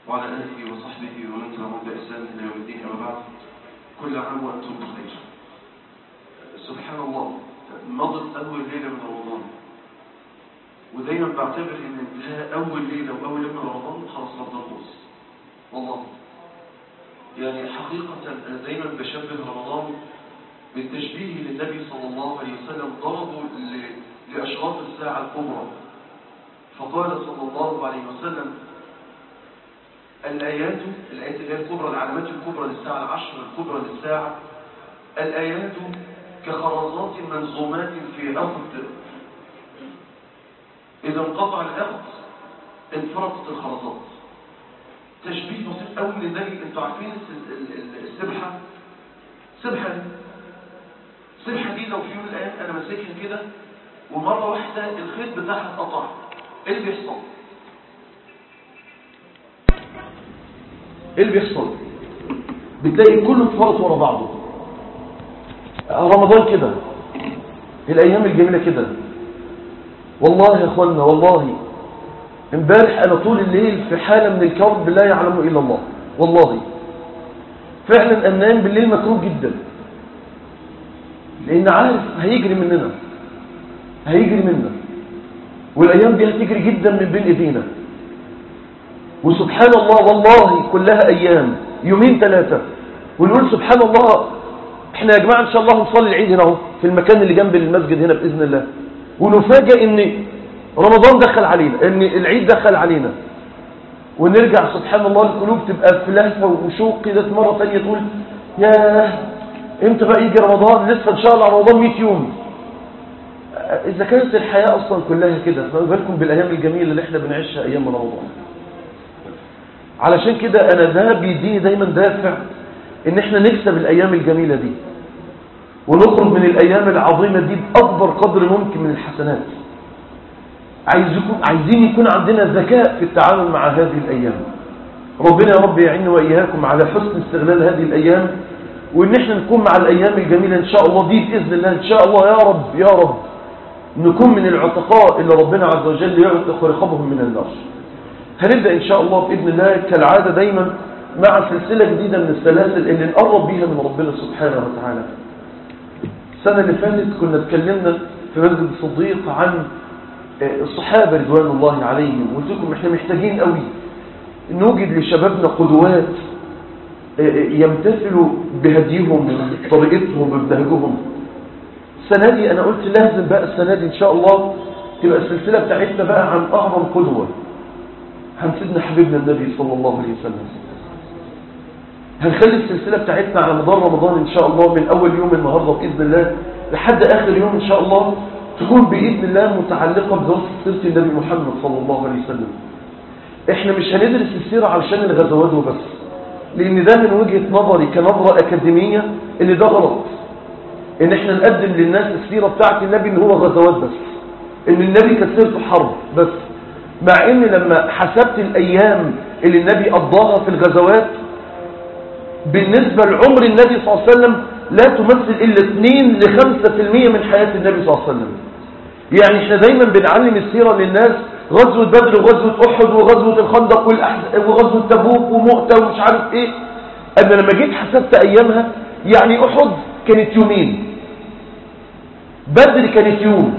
وعلى آله وصحبه ومن تبعهم بإحسان إلى يوم الدين أما بعد كل عام وأنتم بخير سبحان الله مضت أول ليلة من رمضان ودايما بعتبر إن انتهاء أول ليلة وأول يوم من رمضان خلاص رمضان خلص والله يعني حقيقة أنا دايما بشبه رمضان بالتشبيه للنبي صلى الله عليه وسلم ضربوا ل- لأشراط الساعة الكبرى فقال صلى الله عليه وسلم الآيات الآيات اللي هي الكبرى العلامات الكبرى للساعة العشر الكبرى للساعة الآيات كخرزات منظومات في أخذ إذا انقطع الأخذ انفرطت الخرزات تشبيه بسيط قوي للنبي انتوا عارفين الس- ال- ال- السبحة سبحة دي السبحة دي لو في يوم من الأيام أنا ماسكها كده ومرة واحدة الخيط بتاعها اتقطع إيه اللي بيحصل؟ ايه اللي بيحصل بتلاقي كله اتفرط ورا بعضه رمضان كده الايام الجميله كده والله يا اخوانا والله امبارح انا طول الليل في حاله من الكرب لا يعلم الا الله والله فعلا انام بالليل مكروه جدا لان عارف هيجري مننا هيجري منا والايام دي هتجري جدا من بين ايدينا وسبحان الله والله كلها أيام يومين ثلاثة ونقول سبحان الله احنا يا جماعة ان شاء الله هنصلي العيد هنا اهو في المكان اللي جنب المسجد هنا بإذن الله ونفاجئ ان رمضان دخل علينا ان العيد دخل علينا ونرجع سبحان الله القلوب تبقى في لهفة وشوق كده مرة ثانية تقول ياه امتى بقى يجي رمضان لسه ان شاء الله رمضان 100 يوم اذا كانت الحياة اصلا كلها كده فما بالكم بالايام الجميلة اللي احنا بنعيشها ايام رمضان علشان كده انا ده بيديني دايما دافع ان احنا نكسب الايام الجميلة دي ونخرج من الايام العظيمة دي باكبر قدر ممكن من الحسنات عايز يكون عايزين يكون عندنا ذكاء في التعامل مع هذه الايام ربنا يا رب يعيننا واياكم على حسن استغلال هذه الايام وان احنا نكون مع الايام الجميلة ان شاء الله دي باذن الله ان شاء الله يا رب يا رب نكون من العتقاء اللي ربنا عز وجل يعتق رقابهم من النار هنبدأ إن شاء الله بإذن الله كالعادة دايما مع سلسلة جديدة من السلاسل اللي نقرب بيها من ربنا سبحانه وتعالى السنة اللي فاتت كنا اتكلمنا في مسجد الصديق عن الصحابة رضوان الله عليهم وقلت لكم احنا محتاجين قوي نوجد لشبابنا قدوات يمتثلوا بهديهم بطريقتهم بمنهجهم السنة دي أنا قلت لازم بقى السنة دي إن شاء الله تبقى السلسلة بتاعتنا بقى عن أعظم قدوة عن سيدنا حبيبنا النبي صلى الله عليه وسلم هنخلي السلسلة بتاعتنا على مدار رمضان إن شاء الله من أول يوم النهاردة بإذن الله لحد آخر يوم إن شاء الله تكون بإذن الله متعلقة بدراسة سيرة النبي محمد صلى الله عليه وسلم إحنا مش هندرس السيرة علشان الغزوات وبس لأن ده من وجهة نظري كنظرة أكاديمية إن ده غلط إن إحنا نقدم للناس السيرة بتاعت النبي إن هو غزوات بس إن النبي كانت سيرته حرب بس مع ان لما حسبت الايام اللي النبي قضاها في الغزوات بالنسبة لعمر النبي صلى الله عليه وسلم لا تمثل الا 2 ل 5% من حياة النبي صلى الله عليه وسلم يعني احنا دايما بنعلم السيرة للناس غزوة بدر وغزوة احد وغزوة الخندق والأحز- وغزوة تبوك ومؤتة ومش عارف ايه انا لما جيت حسبت ايامها يعني احد كانت يومين بدر كانت يوم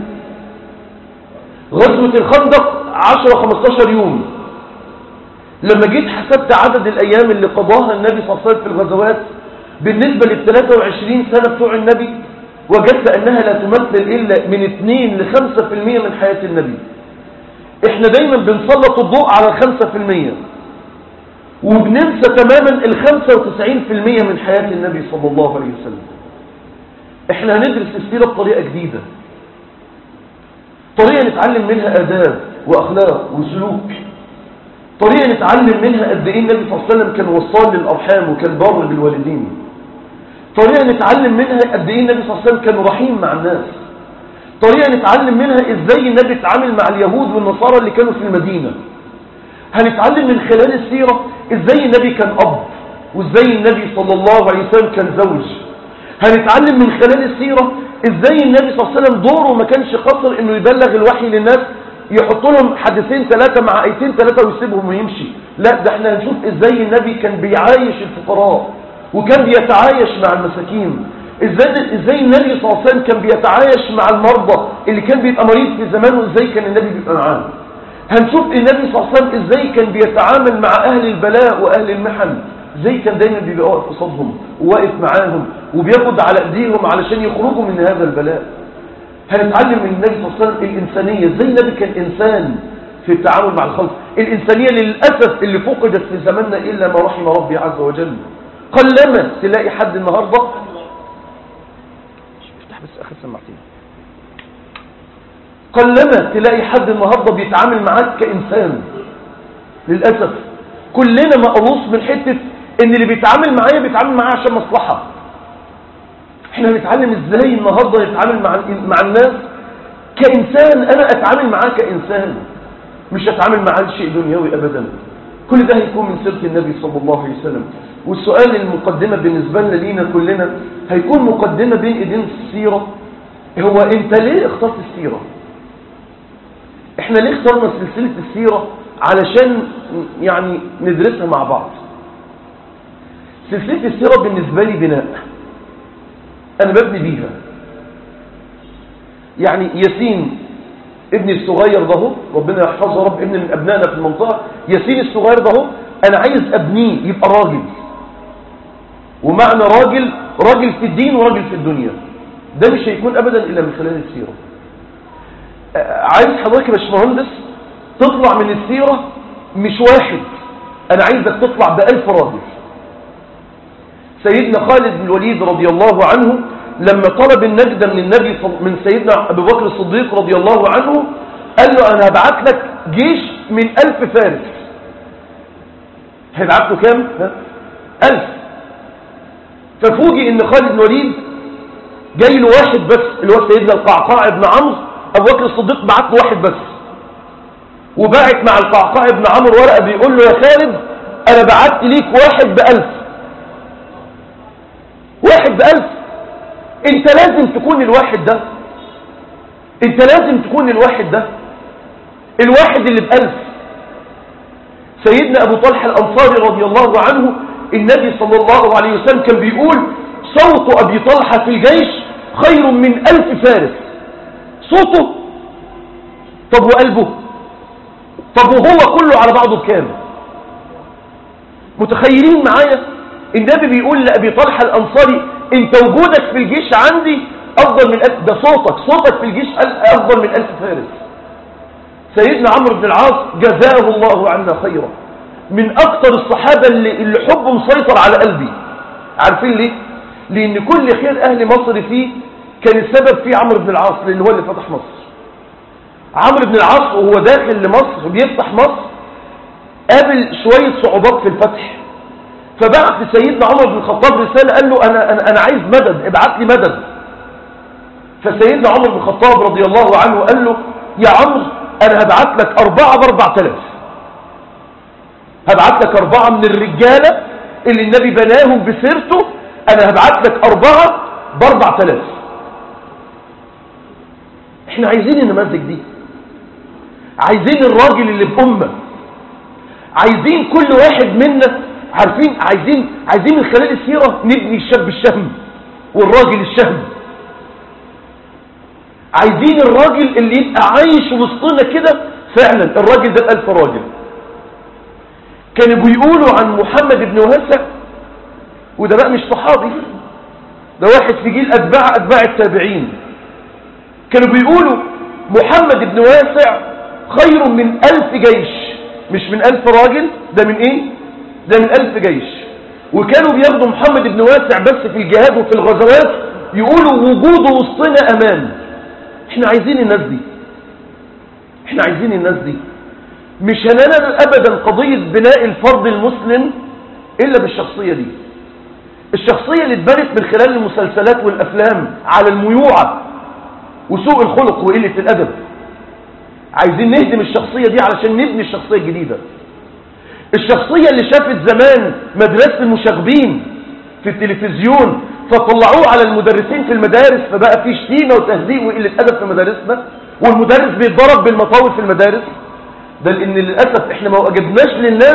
غزوة الخندق 10-15 يوم لما جيت حسبت عدد الأيام اللي قضاها النبي صلى الله عليه وسلم في الغزوات بالنسبة لل 23 سنة بتوع النبي وجدت أنها لا تمثل إلا من 2 ل 5% من حياة النبي احنا دايما بنسلط الضوء على ال 5% وبننسى تماما ال 95% من حياة النبي صلى الله عليه وسلم احنا هندرس السيرة بطريقة جديدة طريقة نتعلم منها آداب وأخلاق وسلوك طريقة نتعلم منها قد إيه النبي صلى الله عليه وسلم كان وصال للأرحام وكان بار بالوالدين طريقة نتعلم منها قد إيه النبي صلى الله عليه وسلم كان رحيم مع الناس طريقة نتعلم منها إزاي النبي اتعامل مع اليهود والنصارى اللي كانوا في المدينة هنتعلم من خلال السيرة إزاي النبي كان أب وإزاي النبي صلى الله عليه وسلم كان زوج هنتعلم من خلال السيرة ازاي النبي صلى الله عليه وسلم دوره ما كانش قصر انه يبلغ الوحي للناس يحط لهم حديثين ثلاثة مع ايتين ثلاثة ويسيبهم ويمشي لا ده احنا هنشوف ازاي النبي كان بيعايش الفقراء وكان بيتعايش مع المساكين ازاي ازاي النبي صلى الله عليه وسلم كان بيتعايش مع المرضى اللي كان بيبقى مريض في زمانه ازاي كان النبي بيبقى معاه هنشوف النبي صلى الله عليه وسلم ازاي كان بيتعامل مع اهل البلاء واهل المحن ازاي كان دايما بيبقى واقف قصادهم وواقف معاهم وبياخد على ايديهم علشان يخرجوا من هذا البلاء هنتعلم من النبي صلى الله عليه وسلم الانسانيه ازاي النبي كان انسان في التعامل مع الخلق الانسانيه للاسف اللي فقدت في زماننا الا ما رحم ربي عز وجل قلما تلاقي حد النهارده افتح بس اخر سماعتين قلما تلاقي حد النهارده بيتعامل معاك كانسان للاسف كلنا مقروص من حته ان اللي بيتعامل معايا بيتعامل معايا عشان مصلحه احنا هنتعلم ازاي النهارده نتعامل مع مع الناس كانسان انا اتعامل معاه كانسان مش هتعامل معاه شيء دنيوي ابدا كل ده هيكون من سيره النبي صلى الله عليه وسلم والسؤال المقدمه بالنسبه لنا لينا كلنا هيكون مقدمه بين ايدين السيره هو انت ليه اخترت السيره احنا ليه اخترنا سلسله السيره علشان يعني ندرسها مع بعض سلسله السيره بالنسبه لي بناء انا ببني بيها يعني ياسين ابني الصغير ده هو، ربنا يحفظه رب ابن من ابنائنا في المنطقه ياسين الصغير ده هو، انا عايز ابنيه يبقى راجل ومعنى راجل راجل في الدين وراجل في الدنيا ده مش هيكون ابدا الا من خلال السيره آه، عايز حضرتك يا باشمهندس تطلع من السيره مش واحد انا عايزك تطلع بألف راجل سيدنا خالد بن الوليد رضي الله عنه لما طلب النجدة من النبي صل- من سيدنا أبو بكر الصديق رضي الله عنه قال له أنا هبعت لك جيش من ألف فارس هيبعت له كام؟ ها؟ ألف ففوجئ إن خالد بن الوليد جاي له واحد بس اللي هو سيدنا القعقاع بن عمرو أبو بكر الصديق بعت له واحد بس وبعت مع القعقاع بن عمرو ورقة بيقول له يا خالد أنا بعت ليك واحد بألف واحد بألف انت لازم تكون الواحد ده انت لازم تكون الواحد ده الواحد اللي بألف سيدنا أبو طلحة الأنصاري رضي الله عنه النبي صلى الله عليه وسلم كان بيقول صوت أبي طلحة في الجيش خير من ألف فارس صوته طب وقلبه طب وهو كله على بعضه بكام متخيلين معايا النبي بيقول لأبي طلحة الأنصاري انت وجودك في الجيش عندي أفضل من ألف ده صوتك صوتك في الجيش أل- أفضل من ألف فارس سيدنا عمرو بن العاص جزاه الله عنا خيرا من أكثر الصحابة اللي, اللي حبه مسيطر على قلبي عارفين ليه؟ لأن كل خير أهل مصر فيه كان السبب فيه عمرو بن العاص لأن هو اللي فتح مصر عمرو بن العاص وهو داخل لمصر بيفتح مصر قابل شوية صعوبات في الفتح فبعت لسيدنا عمر بن الخطاب رسالة قال له أنا, أنا, أنا عايز مدد ابعت لي مدد فسيدنا عمر بن الخطاب رضي الله عنه قال له يا عمرو أنا هبعت لك أربعة بأربع تلاف هبعت لك أربعة من الرجالة اللي النبي بناهم بسيرته أنا هبعت لك أربعة بأربع تلاف احنا عايزين النماذج دي عايزين الراجل اللي بأمة عايزين كل واحد منا عارفين عايزين عايزين من خلال السيرة نبني الشاب الشهم والراجل الشهم عايزين الراجل اللي يبقى عايش وسطنا كده فعلا الراجل ده ألف راجل كانوا بيقولوا عن محمد بن واسع وده بقى مش صحابي ده واحد في جيل أتباع أتباع التابعين كانوا بيقولوا محمد بن واسع خير من ألف جيش مش من ألف راجل ده من إيه ده من ألف جيش وكانوا بياخدوا محمد بن واسع بس في الجهاد وفي الغزوات يقولوا وجوده وسطنا أمان احنا عايزين الناس دي احنا عايزين الناس دي مش هننال أبدا قضية بناء الفرد المسلم إلا بالشخصية دي الشخصية اللي اتبنت من خلال المسلسلات والأفلام على الميوعة وسوء الخلق وقلة الأدب عايزين نهدم الشخصية دي علشان نبني الشخصية الجديدة الشخصية اللي شافت زمان مدرسة المشاغبين في التلفزيون فطلعوه على المدرسين في المدارس فبقى في شتيمة وتهزيء وقلة أدب في مدارسنا والمدرس بيتضرب بالمطاوي في المدارس ده لأن للأسف احنا ما وجدناش للناس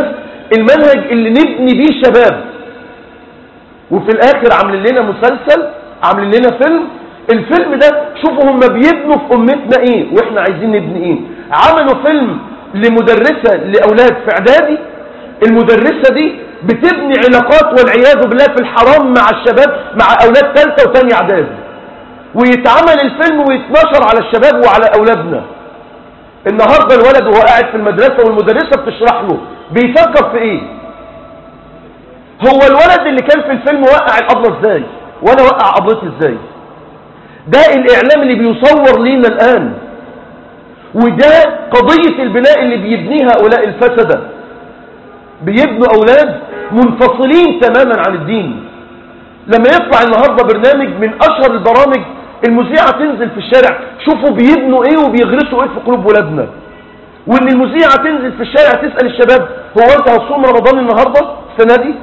المنهج اللي نبني بيه شباب وفي الاخر عاملين لنا مسلسل عاملين لنا فيلم الفيلم ده شوفوا هم بيبنوا في امتنا ايه واحنا عايزين نبني ايه عملوا فيلم لمدرسة لاولاد في اعدادي المدرسة دي بتبني علاقات والعياذ بالله في الحرام مع الشباب مع اولاد ثالثه وثانيه اعدادي ويتعمل الفيلم ويتنشر على الشباب وعلى اولادنا النهارده الولد وهو قاعد في المدرسه والمدرسه بتشرح له بيفكر في ايه هو الولد اللي كان في الفيلم وقع الابله ازاي وانا وقع ابلتي ازاي ده الاعلام اللي بيصور لينا الان وده قضيه البناء اللي بيبنيها هؤلاء الفسده بيبنوا اولاد منفصلين تماما عن الدين لما يطلع النهارده برنامج من اشهر البرامج المذيعه تنزل في الشارع شوفوا بيبنوا ايه وبيغرسوا ايه في قلوب ولادنا وان المذيعه تنزل في الشارع تسال الشباب هو انت هتصوم رمضان النهارده السنه دي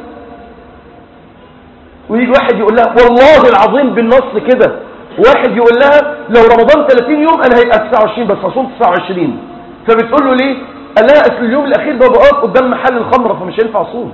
ويجي واحد يقول لها والله العظيم بالنص كده واحد يقول لها لو رمضان 30 يوم انا هيبقى 29 بس هصوم 29 فبتقول له ليه قال لها اصل اليوم الاخير ببقى واقف قدام محل الخمره فمش هينفع اصوم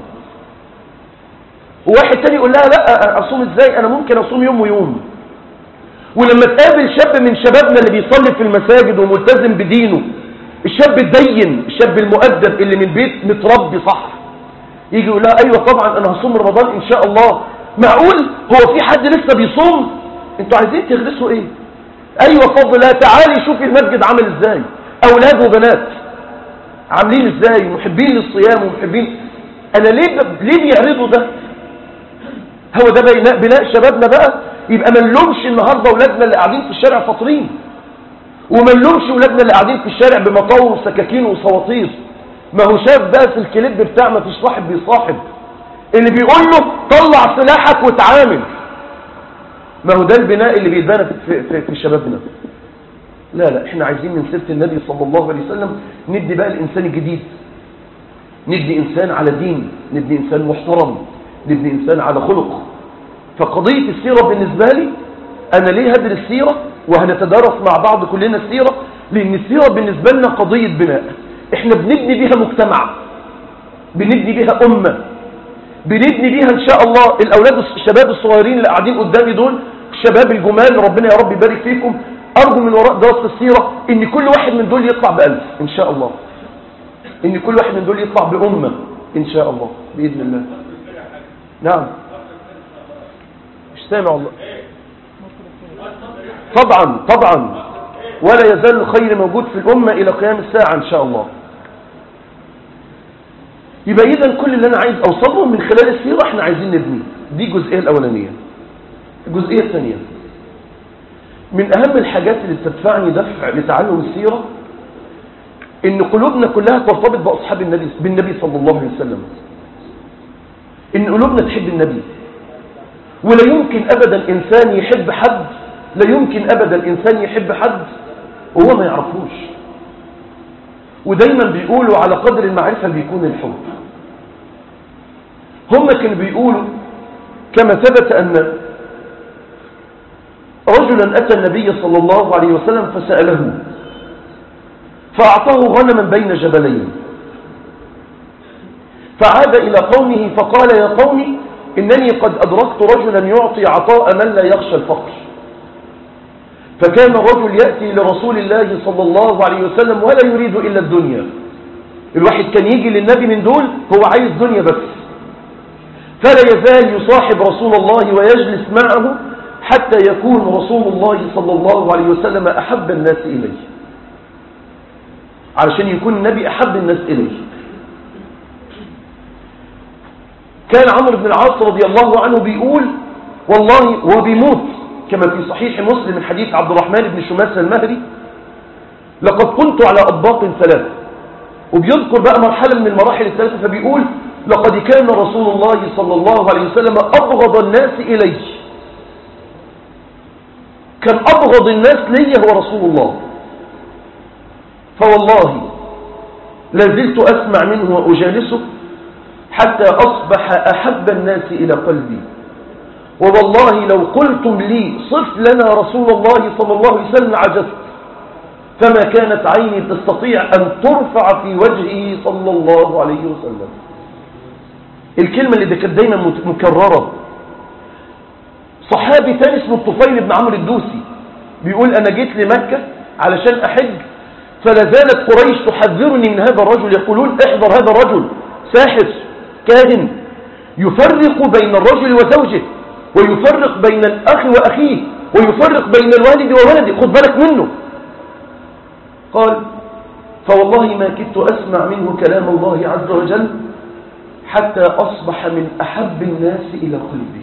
وواحد تاني يقول لها لا اصوم ازاي انا ممكن اصوم يوم ويوم ولما تقابل شاب من شبابنا اللي بيصلي في المساجد وملتزم بدينه الشاب الدين الشاب المؤدب اللي من بيت متربي صح يجي يقول لها ايوه طبعا انا هصوم رمضان ان شاء الله معقول هو في حد لسه بيصوم انتوا عايزين تغرسوا ايه ايوه فضل الله تعالي شوفي المسجد عامل ازاي اولاد وبنات عاملين ازاي محبين للصيام ومحبين انا ليه ب... ليه بيعرضوا ده هو ده بناء بناء شبابنا بقى يبقى ما نلومش النهارده اولادنا اللي قاعدين في الشارع فاطرين وما نلومش اولادنا اللي قاعدين في الشارع بمطاوي وسكاكين وسواطير ما هو شاف بقى في الكليب بتاع ما فيش صاحب بيصاحب اللي بيقول له طلع سلاحك وتعامل ما هو ده البناء اللي بيتبنى في, في, في شبابنا لا لا احنا عايزين من سيره النبي صلى الله عليه وسلم ندي بقى الانسان الجديد ندي انسان على دين ندي انسان محترم ندي انسان على خلق فقضيه السيره بالنسبه لي انا ليه هدرس السيره وهنتدارس مع بعض كلنا السيره لان السيره بالنسبه لنا قضيه بناء احنا بنبني بيها مجتمع بنبني بيها امه بنبني بيها ان شاء الله الاولاد الشباب الصغيرين اللي قاعدين قدامي دول الشباب الجمال ربنا يا رب يبارك فيكم ارجو من وراء دراسه السيره ان كل واحد من دول يطلع بألف ان شاء الله ان كل واحد من دول يطلع بأمة ان شاء الله باذن الله نعم مش سامع والله طبعا طبعا ولا يزال الخير موجود في الأمة إلى قيام الساعة إن شاء الله يبقى إذا كل اللي أنا عايز أوصله من خلال السيرة إحنا عايزين نبني دي الجزئية الأولانية الجزئية الثانية من أهم الحاجات اللي بتدفعني دفع لتعلم السيرة إن قلوبنا كلها ترتبط بأصحاب النبي بالنبي صلى الله عليه وسلم إن قلوبنا تحب النبي ولا يمكن أبدا إنسان يحب حد لا يمكن أبدا إنسان يحب حد وهو ما يعرفوش ودايما بيقولوا على قدر المعرفة بيكون الحب هم كانوا بيقولوا كما ثبت أن رجلا أتى النبي صلى الله عليه وسلم فسأله فأعطاه غنما بين جبلين فعاد إلى قومه فقال يا قوم إنني قد أدركت رجلا يعطي عطاء من لا يخشى الفقر فكان الرجل يأتي لرسول الله صلى الله عليه وسلم ولا يريد إلا الدنيا الواحد كان يجي للنبي من دول هو عايز دنيا بس فلا يزال يصاحب رسول الله ويجلس معه حتى يكون رسول الله صلى الله عليه وسلم أحب الناس إليه علشان يكون النبي أحب الناس إليه كان عمرو بن العاص رضي الله عنه بيقول والله وهو بيموت كما في صحيح مسلم من حديث عبد الرحمن بن شماس المهري لقد كنت على أطباق ثلاثة وبيذكر بقى مرحلة من المراحل الثلاثة فبيقول لقد كان رسول الله صلى الله عليه وسلم أبغض الناس إليه كان أبغض الناس لي هو رسول الله فوالله لازلت أسمع منه وأجالسه حتى أصبح أحب الناس إلى قلبي ووالله لو قلتم لي صف لنا رسول الله صلى الله عليه وسلم عجزت فما كانت عيني تستطيع أن ترفع في وجهه صلى الله عليه وسلم الكلمة اللي كانت دايما مكررة صحابي تاني اسمه الطفيل بن عمرو الدوسي بيقول أنا جيت لمكة علشان أحج فلا زالت قريش تحذرني من هذا الرجل يقولون احذر هذا الرجل ساحر كاهن يفرق بين الرجل وزوجه ويفرق بين الأخ وأخيه ويفرق بين الوالد وولده خذ بالك منه قال فوالله ما كدت أسمع منه كلام الله عز وجل حتى أصبح من أحب الناس إلى قلبي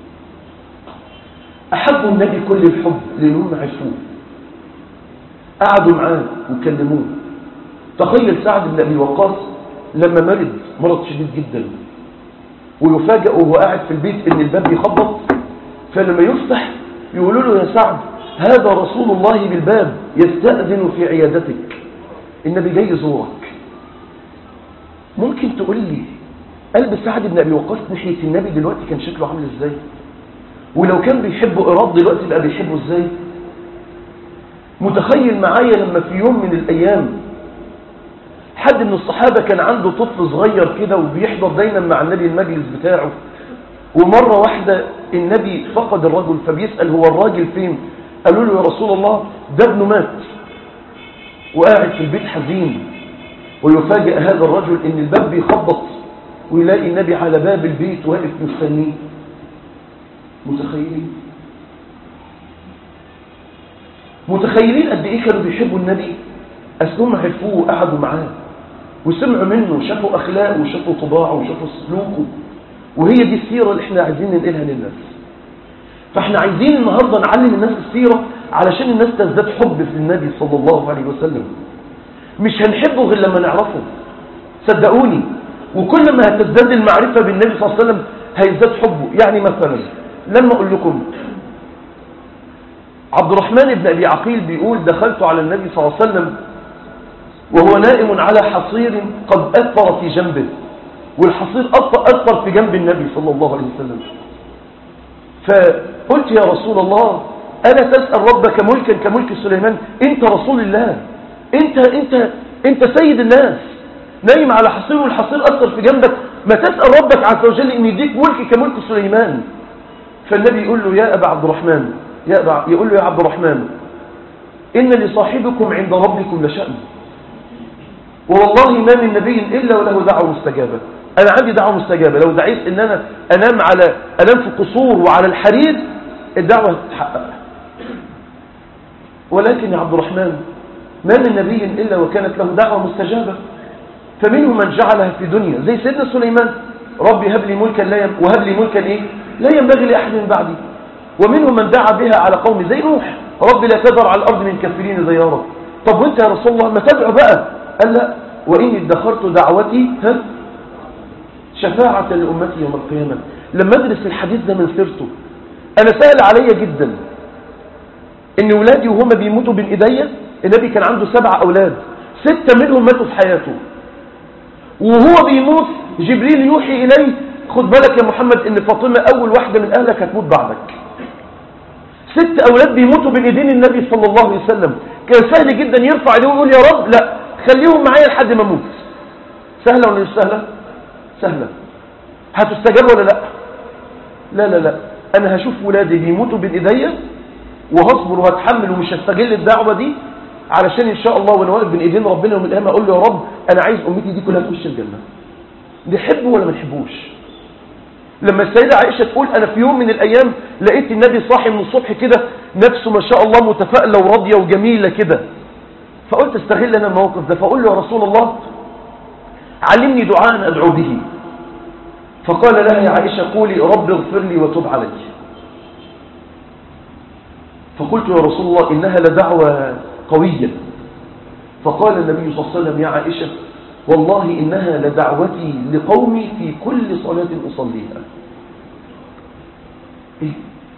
أحبوا النبي كل الحب لأنهم عرفوه قعدوا معاه وكلموه تخيل سعد بن أبي وقاص لما مرض مرض شديد جدا ويفاجئ وهو قاعد في البيت ان الباب يخبط فلما يفتح يقولوا له يا سعد هذا رسول الله بالباب يستأذن في عيادتك النبي جاي يزورك ممكن تقول لي قلب سعد بن أبي وقاص ناحية النبي دلوقتي كان شكله عامل ازاي ولو كان بيحبه إيراد دلوقتي بقى بيحبه ازاي متخيل معايا لما في يوم من الأيام حد من الصحابة كان عنده طفل صغير كده وبيحضر دايما مع النبي المجلس بتاعه ومرة واحدة النبي فقد الرجل فبيسأل هو الراجل فين قالوا له يا رسول الله ده ابنه مات وقاعد في البيت حزين ويفاجئ هذا الرجل ان الباب بيخبط ويلاقي النبي على باب البيت واقف مستنيه متخيلين متخيلين قد ايه كانوا بيحبوا النبي أسلوم عرفوه وقعدوا معاه وسمعوا منه وشافوا أخلاقه وشافوا طباعه وشافوا سلوكه وهي دي السيرة اللي احنا عايزين ننقلها للناس فاحنا عايزين النهاردة نعلم الناس السيرة علشان الناس تزداد حب في النبي صلى الله عليه وسلم مش هنحبه غير لما نعرفه صدقوني وكل ما هتزداد المعرفة بالنبي صلى الله عليه وسلم هيزداد حبه يعني مثلا لما اقول لكم عبد الرحمن بن أبي عقيل بيقول دخلت على النبي صلى الله عليه وسلم وهو نائم على حصير قد أثر في جنبه والحصير أثر في جنب النبي صلى الله عليه وسلم فقلت يا رسول الله أنا تسأل ربك ملكا كملك سليمان أنت رسول الله أنت, أنت, أنت سيد الناس نايم على حصير والحصير أثر في جنبك ما تسأل ربك عز وجل أن يديك ملك كملك سليمان فالنبي يقول له يا أبا عبد الرحمن يا أبا يقول له يا عبد الرحمن إن لصاحبكم عند ربكم لشأن ووالله ما من نبي إلا وله دعوة مستجابة أنا عندي دعوة مستجابة لو دعيت إن أنا أنام على أنام في قصور وعلى الحرير الدعوة تتحقق ولكن يا عبد الرحمن ما من نبي إلا وكانت له دعوة مستجابة فمنهم من جعلها في دنيا زي سيدنا سليمان ربي هب لي ملكا لا يم... وهب لي ملكا إيه لا ينبغي لأحد من بعدي ومنهم من دعا بها على قوم زي نوح ربي لا تذر على الأرض من كافرين زي رب طب وانت يا رسول الله ما تدعو بقى قال لا وإني ادخرت دعوتي ها شفاعة لأمتي يوم القيامة لما أدرس الحديث ده من سيرته أنا سهل عليا جدا إن ولادي وهم بيموتوا بين إيديا النبي كان عنده سبع أولاد ستة منهم ماتوا في حياته وهو بيموت جبريل يوحي إليه خد بالك يا محمد إن فاطمة أول واحدة من أهلك هتموت بعدك ست أولاد بيموتوا بين إيدين النبي صلى الله عليه وسلم كان سهل جدا يرفع عليه ويقول يا رب لا خليهم معايا لحد ما اموت سهلة ولا مش سهلة سهلة هتستجاب ولا لا لا لا لا انا هشوف ولادي بيموتوا بين ايديا وهصبر وهتحمل ومش هستغل الدعوة دي علشان ان شاء الله وانا واقف بين ايدين ربنا يوم القيامه اقول له يا رب انا عايز امتي دي كلها تخش الجنه نحبه ولا ما نحبوش لما السيدة عائشة تقول أنا في يوم من الأيام لقيت النبي صاحي من الصبح كده نفسه ما شاء الله متفائلة وراضية وجميلة كده فقلت استغل أنا الموقف ده فأقول له يا رسول الله علمني دعاء أدعو به فقال لها يا عائشة قولي رب اغفر لي وتب علي فقلت يا رسول الله إنها لدعوة قوية فقال النبي صلى الله عليه وسلم يا عائشة والله إنها لدعوتي لقومي في كل صلاة أصليها إيه؟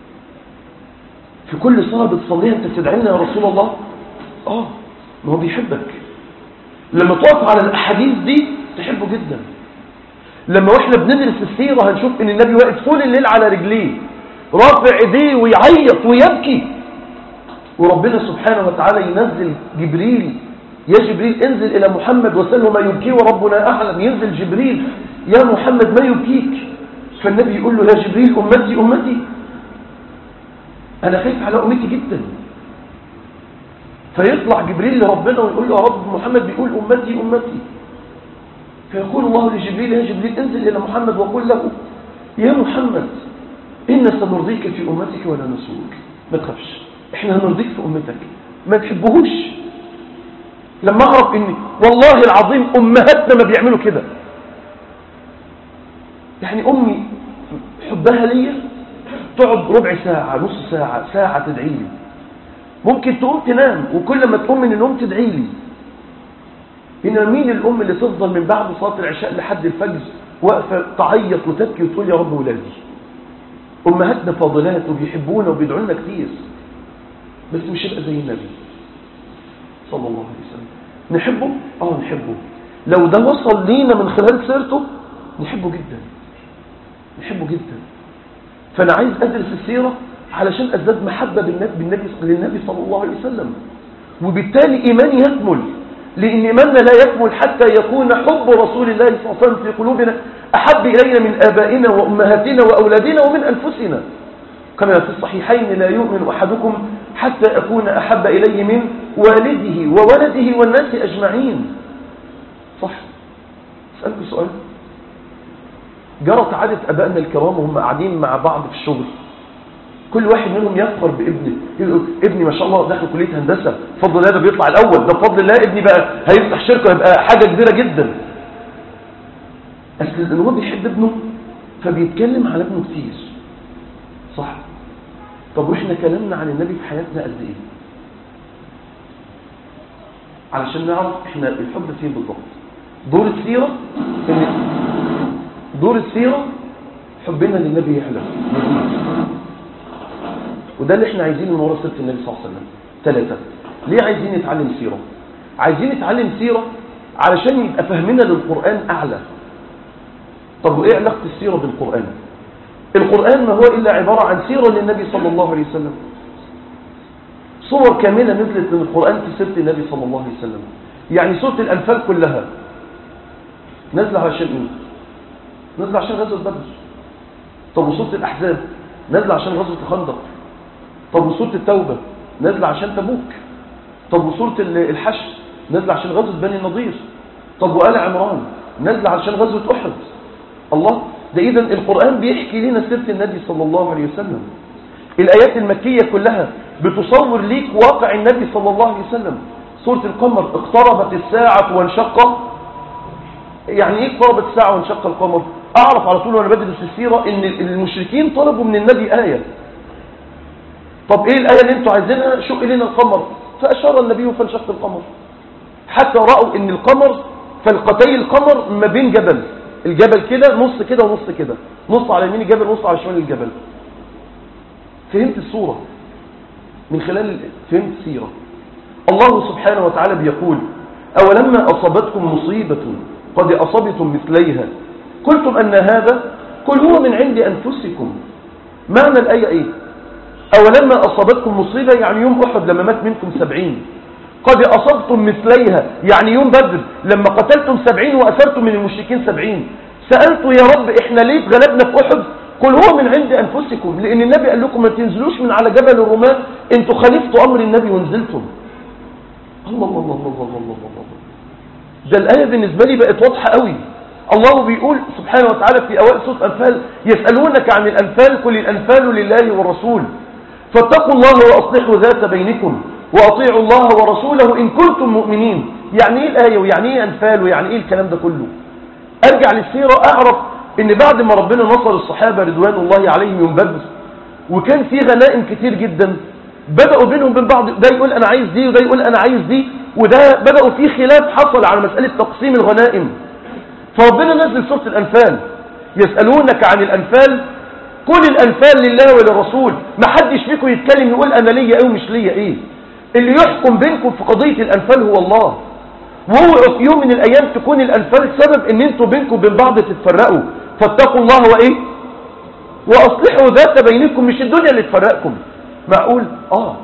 في كل صلاة بتصليها أنت بتدعينا يا رسول الله آه ما هو بيحبك لما تقف على الأحاديث دي تحبه جدا لما واحنا بندرس السيرة هنشوف ان النبي واقف طول الليل على رجليه رافع ايديه ويعيط ويبكي وربنا سبحانه وتعالى ينزل جبريل يا جبريل انزل إلى محمد وسله ما يبكيه وربنا أعلم ينزل جبريل يا محمد ما يبكيك فالنبي يقول له يا جبريل أمتي أمتي أنا خايف على أمتي جدا فيطلع جبريل لربنا ويقول له يا رب محمد بيقول أمتي أمتي فيقول الله لجبريل يا جبريل انزل إلى محمد وقل له يا محمد إن سنرضيك في أمتك ولا نسوك ما تخافش احنا هنرضيك في أمتك ما تحبهوش لما أعرف إني والله العظيم أمهاتنا ما بيعملوا كده يعني أمي حبها ليا تقعد ربع ساعة نص ساعة ساعة تدعي لي ممكن تقوم تنام وكل ما تقوم من النوم تدعي لي إنما مين الأم اللي تفضل من بعد صلاة العشاء لحد الفجر واقفة تعيط وتبكي وتقول يا رب ولادي أمهاتنا فاضلات وبيحبونا وبيدعوا لنا كتير بس مش يبقى زي النبي صلى الله عليه وسلم نحبه؟ اه نحبه لو ده وصل لينا من خلال سيرته نحبه جدا نحبه جدا فأنا عايز أدرس السيرة علشان أزداد محبة بالنبي, بالنبي للنبي صلى الله عليه وسلم وبالتالي إيماني يكمل لأن إيماننا لا يكمل حتى يكون حب رسول الله صلى الله عليه وسلم في قلوبنا أحب إلينا من آبائنا وأمهاتنا وأولادنا ومن أنفسنا كما في الصحيحين لا يؤمن أحدكم حتى أكون أحب إليه من والده وولده والناس أجمعين صح أسألكم سؤال جرت عادة أبائنا الكرام وهم قاعدين مع بعض في الشغل كل واحد منهم يفخر بابنه يقول ابني ما شاء الله داخل كلية هندسة بفضل الله ده بيطلع الأول ده بفضل الله ابني بقى هيفتح شركة يبقى حاجة كبيرة جدا أصل هو بيحب ابنه فبيتكلم على ابنه كتير صح طب واحنا كلامنا عن النبي في حياتنا قد ايه علشان نعرف احنا الحب فين بالضبط دور السيرة ان دور السيرة حبنا للنبي يعلى وده اللي احنا عايزينه من ورا سيره النبي صلى الله عليه وسلم ثلاثة ليه عايزين نتعلم سيرة عايزين نتعلم سيرة علشان يبقى فهمنا للقرآن أعلى طب وإيه علاقة السيرة بالقرآن القرآن ما هو إلا عبارة عن سيرة للنبي صلى الله عليه وسلم صور كاملة نزلت من القرآن في سيرة النبي صلى الله عليه وسلم يعني سورة الأنفال كلها نزل عشان إيه نزل عشان غزوة بدر طب وسورة الأحزاب نزل عشان غزوة الخندق طب وسورة التوبة نزل عشان تبوك طب وسورة الحشر نزل عشان غزوة بني النضير طب وآل عمران نزل عشان غزوة أحد الله ده إذا القرآن بيحكي لنا سيرة النبي صلى الله عليه وسلم الآيات المكية كلها بتصور ليك واقع النبي صلى الله عليه وسلم سورة القمر اقتربت الساعة وانشق يعني ايه اقتربت الساعة وانشق القمر اعرف على طول وانا بدرس السيرة ان المشركين طلبوا من النبي آية طب ايه الآية اللي انتوا عايزينها شق لنا القمر فأشار النبي فانشق القمر حتى رأوا ان القمر فلقتي القمر ما بين جبل الجبل كده نص كده ونص كده نص على يمين الجبل ونص على شمال الجبل فهمت الصورة من خلال فهمت السيرة الله سبحانه وتعالى بيقول أولما أصابتكم مصيبة قد أصبتم مثليها قلتم أن هذا قل هو من عند أنفسكم معنى الآية إيه أولما أصابتكم مصيبة يعني يوم أحد لما مات منكم سبعين قد أصبتم مثليها يعني يوم بدر لما قتلتم سبعين وأسرتم من المشركين سبعين سألت يا رب إحنا ليه اتغلبنا في أحد قل هو من عند أنفسكم لأن النبي قال لكم ما تنزلوش من على جبل الرماة انتوا خالفتوا أمر النبي ونزلتم الله الله الله الله الله الله الله ده الآية بالنسبة لي بقت واضحة قوي الله بيقول سبحانه وتعالى في أوائل سورة أنفال يسألونك عن الأنفال قل الأنفال لله والرسول فاتقوا الله وأصلحوا ذات بينكم وأطيعوا الله ورسوله إن كنتم مؤمنين يعني إيه الآية ويعني إيه أنفال ويعني إيه الكلام ده كله أرجع للسيرة أعرف إن بعد ما ربنا نصر الصحابة رضوان الله عليهم يوم بدر وكان في غنائم كتير جدا بدأوا بينهم بين بعض ده يقول أنا عايز دي وده يقول أنا عايز دي وده بدأوا في خلاف حصل على مسألة تقسيم الغنائم فربنا نزل سورة الأنفال يسألونك عن الأنفال قل الأنفال لله وللرسول ما حدش فيكم يتكلم يقول أنا ليا إيه ومش ليا إيه اللي يحكم بينكم في قضية الأنفال هو الله وهو في يوم من الأيام تكون الأنفال سبب ان انتوا بينكم وبين بعض تتفرقوا فاتقوا الله وإيه وأصلحوا ذات بينكم مش الدنيا اللي تفرقكم معقول آه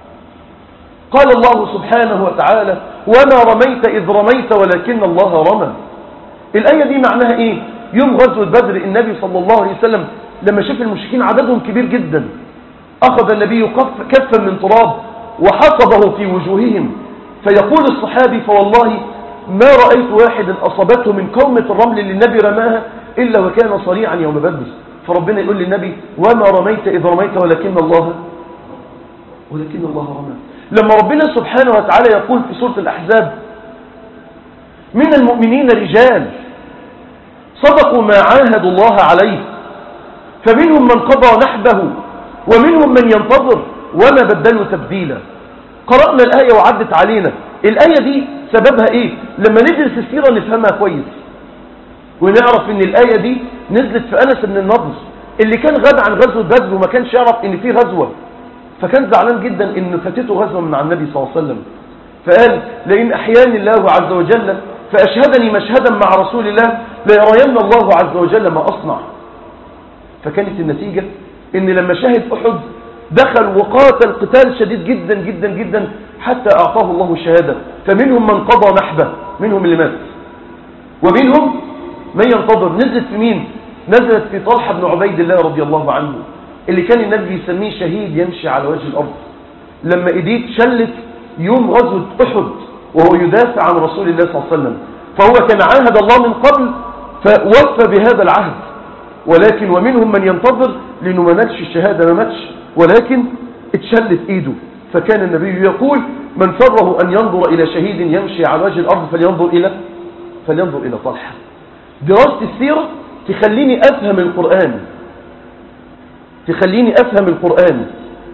قال الله سبحانه وتعالى وما رميت إذ رميت ولكن الله رمى الآية دي معناها إيه يوم غزوة بدر النبي صلى الله عليه وسلم لما شاف المشركين عددهم كبير جدا أخذ النبي كف- كفا من تراب وحصبه في وجوههم فيقول الصحابي فوالله ما رأيت واحدا أصابته من كومة الرمل اللي النبي رماها إلا وكان صريعا يوم بدر فربنا يقول للنبي وما رميت إذ رميت ولكن الله ولكن الله رمى لما ربنا سبحانه وتعالى يقول في سورة الأحزاب من المؤمنين رجال صدقوا ما عاهدوا الله عليه فمنهم من قضى نحبه ومنهم من ينتظر وما بدلوا تبديلا قرأنا الآية وعدت علينا الآية دي سببها إيه لما ندرس السيرة نفهمها كويس ونعرف ان الآية دي نزلت في أنس بن النضر اللي كان غاب عن غزوة بدر وما كانش يعرف ان في غزوة فكان زعلان جدا ان فاتته غزوة من على النبي صلى الله عليه وسلم فقال لئن أحياني الله عز وجل فأشهدني مشهدا مع رسول الله ليرين الله عز وجل ما أصنع فكانت النتيجة ان لما شهد أحد دخل وقاتل قتال شديد جدا جدا جدا حتى أعطاه الله الشهادة فمنهم من قضى نحبه منهم اللي مات ومنهم من ينتظر نزلت في مين نزلت في طلحة بن عبيد الله رضي الله عنه اللي كان النبي يسميه شهيد يمشي على وجه الأرض لما ايديه اتشلت يوم غزوة أحد وهو يدافع عن رسول الله صلى الله عليه وسلم فهو كان عاهد الله من قبل فوفى بهذا العهد ولكن ومنهم من ينتظر لأنه ما نالش الشهادة ما ماتش ولكن اتشلت ايده فكان النبي يقول من سره أن ينظر إلى شهيد يمشي على وجه الأرض فلينظر إلى فلينظر إلى طلحة دراسة السيرة تخليني أفهم القرآن تخليني أفهم القرآن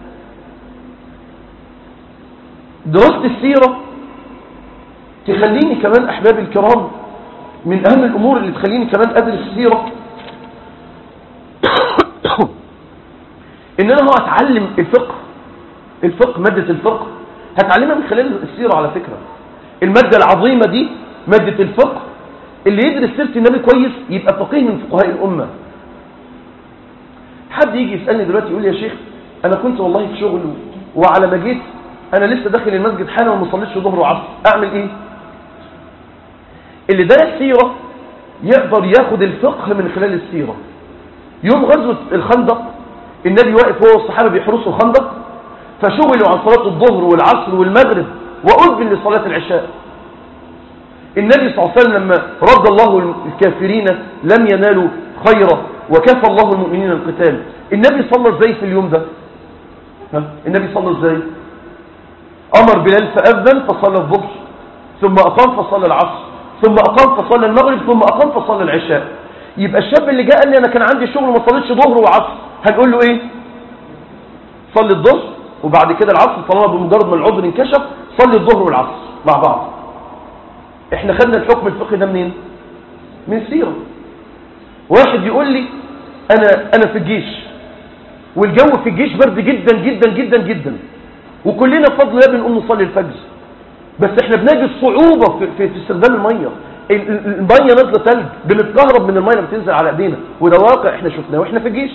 دراسة السيرة تخليني كمان أحبابي الكرام من أهم الأمور اللي تخليني كمان أدرس السيرة إن أنا هو أتعلم الفقه الفقه مادة الفقه هتعلمها من خلال السيرة على فكرة المادة العظيمة دي مادة الفقه اللي يدرس سيرة النبي كويس يبقى فقيه من فقهاء الأمة حد يجي يسألني دلوقتي يقول لي يا شيخ أنا كنت والله في شغل وعلى ما جيت أنا لسه داخل المسجد حالا وما صليتش ظهر وعصر أعمل إيه اللي درس سيرة يقدر ياخد الفقه من خلال السيرة يوم غزوة الخندق النبي واقف هو والصحابة بيحرسوا الخندق فشغلوا عن صلاة الظهر والعصر والمغرب وأذن لصلاة العشاء النبي صلى الله عليه وسلم لما رد الله الكافرين لم ينالوا خيرا وكفى الله المؤمنين القتال النبي صلى ازاي في اليوم ده ها؟ النبي صلى ازاي أمر بلال فأذن فصلى الظهر ثم أقام فصلى العصر ثم أقام فصلى المغرب ثم أقام فصلى العشاء يبقى الشاب اللي جاء قال لي أنا كان عندي شغل وما صليتش ظهر وعصر هنقول له إيه صلي الظهر وبعد كده العصر طالما بمجرد ما العذر انكشف صلي الظهر والعصر مع بعض احنا خدنا الحكم الفقهي ده منين من سيرة واحد يقول لي انا انا في الجيش والجو في الجيش برد جدا جدا جدا جدا وكلنا بفضل الله بنقوم نصلي الفجر بس احنا بنجد صعوبة في, في, في استخدام المية ال- ال- المية نازلة ثلج بنتكهرب من المية لما بتنزل على ايدينا وده واقع احنا شفناه واحنا في الجيش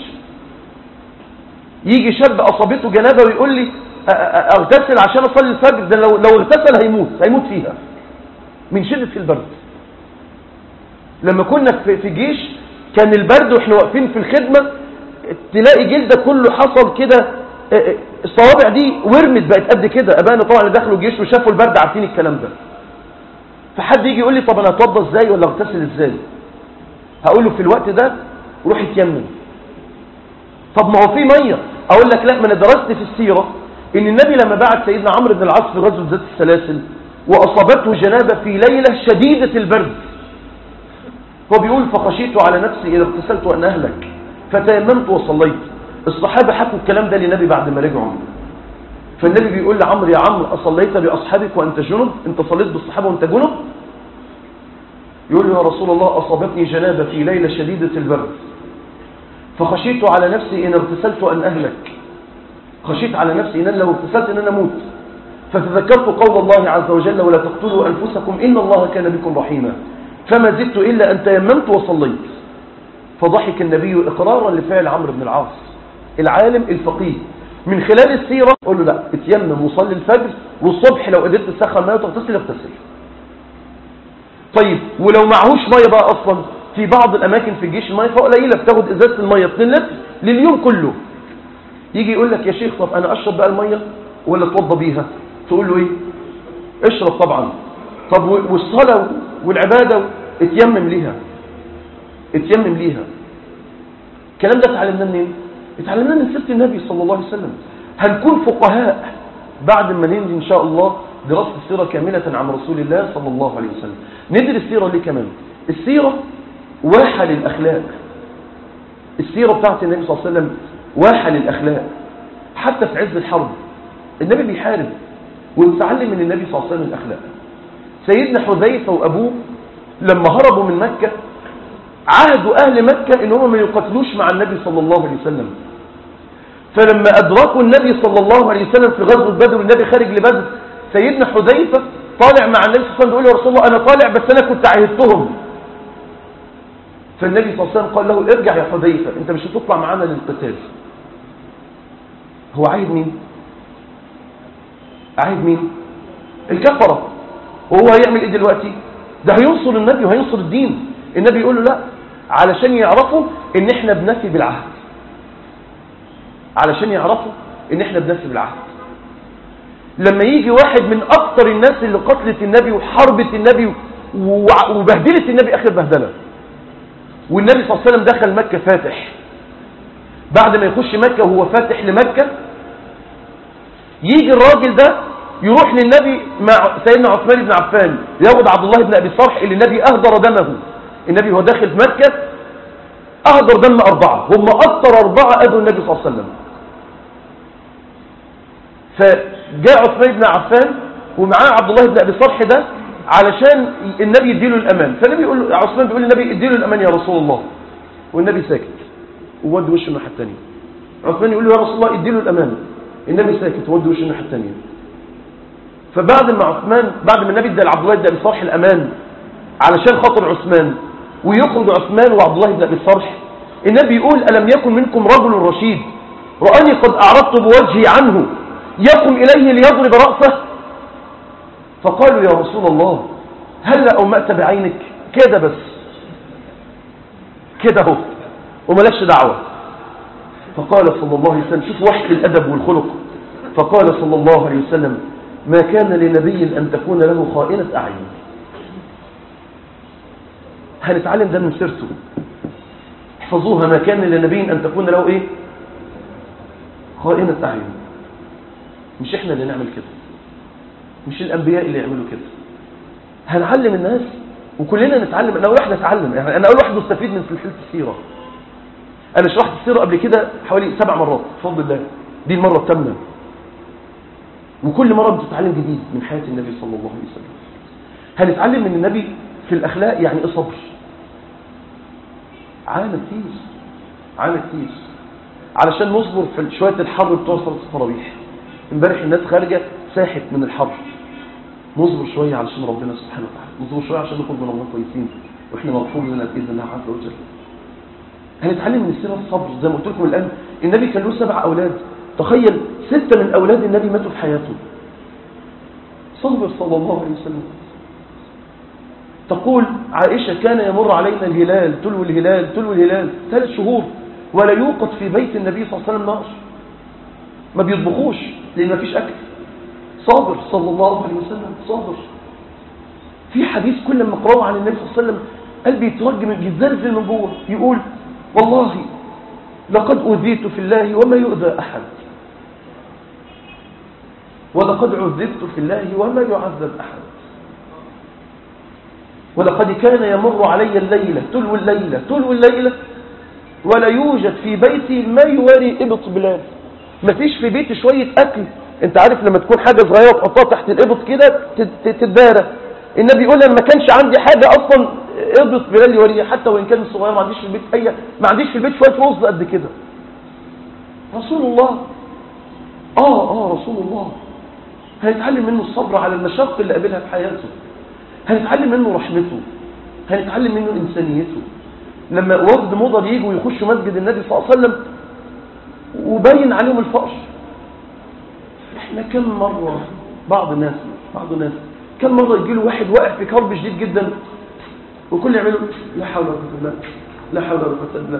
يجي شاب اصابته جنابه ويقول لي أ- أ- اغتسل عشان اصلي الفجر ده لو لو اغتسل هيموت هيموت فيها من شدة البرد لما كنا في في جيش كان البرد واحنا واقفين في الخدمة تلاقي جلدة كله حصل كده اه، اه، الصوابع دي ورمت بقت قد كده ابانا طبعا اللي دخلوا الجيش وشافوا البرد عارفين الكلام ده فحد يجي يقول لي طب انا اتوضى ازاي ولا اغتسل ازاي هقول له في الوقت ده روح اتيمم طب ما هو في ميه اقول لك لا ما انا درست في السيره ان النبي لما بعت سيدنا عمرو بن العاص في غزوه ذات السلاسل واصابته جنابه في ليله شديده البرد هو بيقول فخشيت على نفسي اذا اغتسلت ان اهلك فتيممت وصليت الصحابه حكوا الكلام ده للنبي بعد ما رجعوا فالنبي بيقول لعمرو يا عمرو اصليت باصحابك وانت جنب انت صليت بالصحابه وانت جنب يقول له يا رسول الله اصابتني جنابه في ليله شديده البرد فخشيت على نفسي إن اغتسلت أن أهلك خشيت على نفسي إن أنا لو اغتسلت إن أنا أموت فتذكرت قول الله عز وجل ولا تقتلوا أنفسكم إن الله كان بكم رحيما فما زدت إلا أن تيممت وصليت فضحك النبي إقرارا لفعل عمرو بن العاص العالم الفقيه من خلال السيرة قول له لا اتيمم وصلي الفجر والصبح لو قدرت تسخن ميه وتغتسل اغتسل طيب ولو معهوش ميه بقى اصلا في بعض الأماكن في الجيش المية فيها قليلة بتاخد إزازة المية 2 لتر لليوم كله يجي يقول لك يا شيخ طب أنا أشرب بقى المية ولا اتوضى بيها تقول له إيه اشرب طبعا طب والصلاة والعبادة اتيمم ليها اتيمم ليها الكلام ده اتعلمناه منين اتعلمناه من سيره النبي صلى الله عليه وسلم هنكون فقهاء بعد ما ننهي ان شاء الله دراسه السيره كامله عن رسول الله صلى الله عليه وسلم ندرس السيره ليه كمان السيره واحه للاخلاق السيره بتاعت النبي صلى الله عليه وسلم واحه للاخلاق حتى في عز الحرب النبي بيحارب ونتعلم من النبي صلى الله عليه وسلم الاخلاق سيدنا حذيفه وابوه لما هربوا من مكه عهدوا أهل مكة إن هم ما يقتلوش مع النبي صلى الله عليه وسلم فلما أدركوا النبي صلى الله عليه وسلم في غزوة بدر والنبي خارج لبدر سيدنا حذيفة طالع مع النبي صلى الله عليه وسلم بيقول له يا رسول الله أنا طالع بس أنا كنت عهدتهم فالنبي صلى الله عليه وسلم قال له ارجع يا حذيفة أنت مش هتطلع معانا للقتال هو عاهد مين عاهد مين الكفرة وهو هيعمل ايه دلوقتي ده هينصر النبي وهينصر الدين النبي يقول له لا علشان يعرفوا ان احنا بنفي بالعهد علشان يعرفوا ان احنا بنفي بالعهد لما يجي واحد من اكتر الناس اللي قتلت النبي وحربت النبي وبهدلت النبي اخر بهدله والنبي صلى الله عليه وسلم دخل مكة فاتح بعد ما يخش مكة وهو فاتح لمكة يجي الراجل ده يروح للنبي مع سيدنا عثمان بن عفان ياخد عبد الله بن ابي صرح اللي النبي اهدر دمه النبي هو داخل في مكة أهدر دم أربعة هم أكثر أربعة أذوا النبي صلى الله عليه وسلم فجاء عثمان بن عفان ومعاه عبد الله بن أبي صرح ده علشان النبي يديله الأمان فالنبي يقول له عثمان بيقول للنبي اديله الأمان يا رسول الله والنبي ساكت وود وشه الناحية الثانية عثمان يقول له يا رسول الله اديله الأمان النبي ساكت وود وشه الناحية الثانية فبعد ما عثمان بعد ما النبي ادى لعبد الله بن أبي صرح الأمان علشان خاطر عثمان ويخرج عثمان وعبد الله بن ابي الصرح النبي يقول ألم يكن منكم رجل رشيد رآني قد أعرضت بوجهي عنه يقم إليه ليضرب رأسه فقالوا يا رسول الله هل أومأت بعينك كده بس كده اهو وملكش دعوة فقال صلى الله عليه وسلم شوف وحي الأدب والخلق فقال صلى الله عليه وسلم ما كان لنبي أن تكون له خائنة أعين هنتعلم ده من سيرته احفظوها ما كان لنبي أن تكون له إيه خائنة أعين مش إحنا اللي نعمل كده مش الأنبياء اللي يعملوا كده هنعلم الناس وكلنا نتعلم أنا أول واحد أتعلم يعني أنا أول واحد مستفيد من سلسلة السيرة أنا شرحت السيرة قبل كده حوالي سبع مرات بفضل الله دي المرة الثامنة وكل مرة بتتعلم جديد من حياة النبي صلى الله عليه وسلم هنتعلم من النبي في الأخلاق يعني إيه صبر عانى كتير عانى كتير علشان نصبر في شوية الحر بتوع صلاة التراويح امبارح الناس خارجة ساحت من الحر نصبر شوية علشان ربنا سبحانه وتعالى نصبر شوية عشان نخرج من الله كويسين واحنا مغفور لنا بإذن الله عز وجل هنتعلم من السيرة الصبر زي ما قلت لكم الآن النبي كان له سبع أولاد تخيل ستة من أولاد النبي ماتوا في حياته صبر صلى الله عليه وسلم تقول عائشة كان يمر علينا الهلال تلو الهلال تلو الهلال ثلاث شهور ولا يوقد في بيت النبي صلى الله عليه وسلم نار ما بيطبخوش لأن ما فيش أكل صابر صلى الله عليه وسلم صابر في حديث كل ما قرأه عن النبي صلى الله عليه وسلم قلبي يترجم يتزلزل من جوه يقول والله لقد أوذيت في الله وما يؤذى أحد ولقد عذبت في الله وما يعذب أحد ولقد كان يمر علي الليلة تلو الليلة تلو الليلة ولا يوجد في بيتي ما يواري إبط بلاد ما فيش في بيتي شوية أكل انت عارف لما تكون حاجة صغيرة تحطها تحت الإبط كده تتدارى النبي يقول لما كانش عندي حاجة أصلا إبط بلال يوريها حتى وإن كان صغير ما عنديش في البيت أي ما عنديش في البيت شوية رز قد كده رسول الله آه آه رسول الله هنتعلم منه الصبر على المشاق اللي قابلها في حياته هنتعلم منه رحمته هنتعلم منه إنسانيته لما وفد مضر يجوا ويخشوا مسجد النبي صلى الله عليه وسلم وبين عليهم الفقر احنا كم مرة بعض الناس بعض الناس كم مرة يجي له واحد واقع في كرب شديد جدا وكل يعملوا لا حول ولا قوة إلا بالله لا حول ولا قوة إلا بالله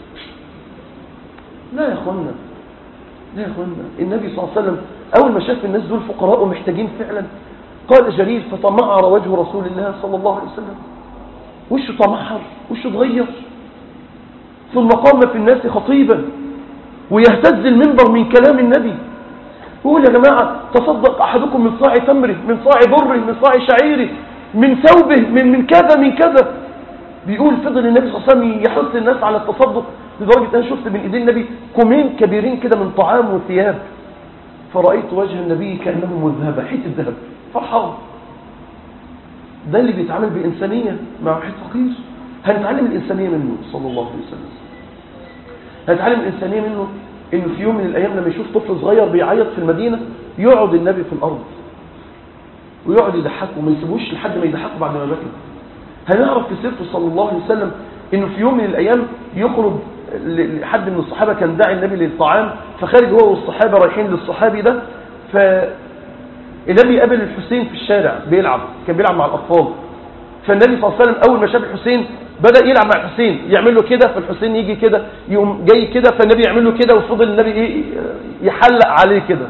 لا يا اخوانا لا يا اخوانا النبي صلى الله عليه وسلم اول ما شاف الناس دول فقراء ومحتاجين فعلا قال جليل فتمعر وجه رسول الله صلى الله عليه وسلم وشه تمحر وشه اتغير ثم قام في الناس خطيبا ويهتز المنبر من كلام النبي يقول يا جماعة تصدق أحدكم من صاع تمره من صاع بره من صاع شعيره من ثوبه من, من كذا من كذا بيقول فضل النبي صلى الله عليه وسلم يحث الناس على التصدق لدرجة أنا شفت من إيدين النبي كومين كبيرين كده من طعام وثياب فرأيت وجه النبي كأنه مذهبة حتة ذهب فرحان ده اللي بيتعامل بإنسانية مع واحد فقير هنتعلم الإنسانية منه صلى الله عليه وسلم هنتعلم الإنسانية منه إنه في يوم من الأيام لما يشوف طفل صغير بيعيط في المدينة يقعد النبي في الأرض ويقعد يضحكه وما يسيبوش لحد ما يضحكه بعد ما بكى هنعرف في سيرته صلى الله عليه وسلم انه في يوم من الايام يخرج لحد من الصحابة كان داعي النبي للطعام فخارج هو والصحابة رايحين للصحابي ده فالنبي قابل الحسين في الشارع بيلعب كان بيلعب مع الأطفال فالنبي صلى الله عليه وسلم أول ما شاف الحسين بدأ يلعب مع الحسين يعمل له كده فالحسين يجي كده يقوم جاي كده فالنبي يعمل له كده وفضل النبي ايه يحلق عليه كده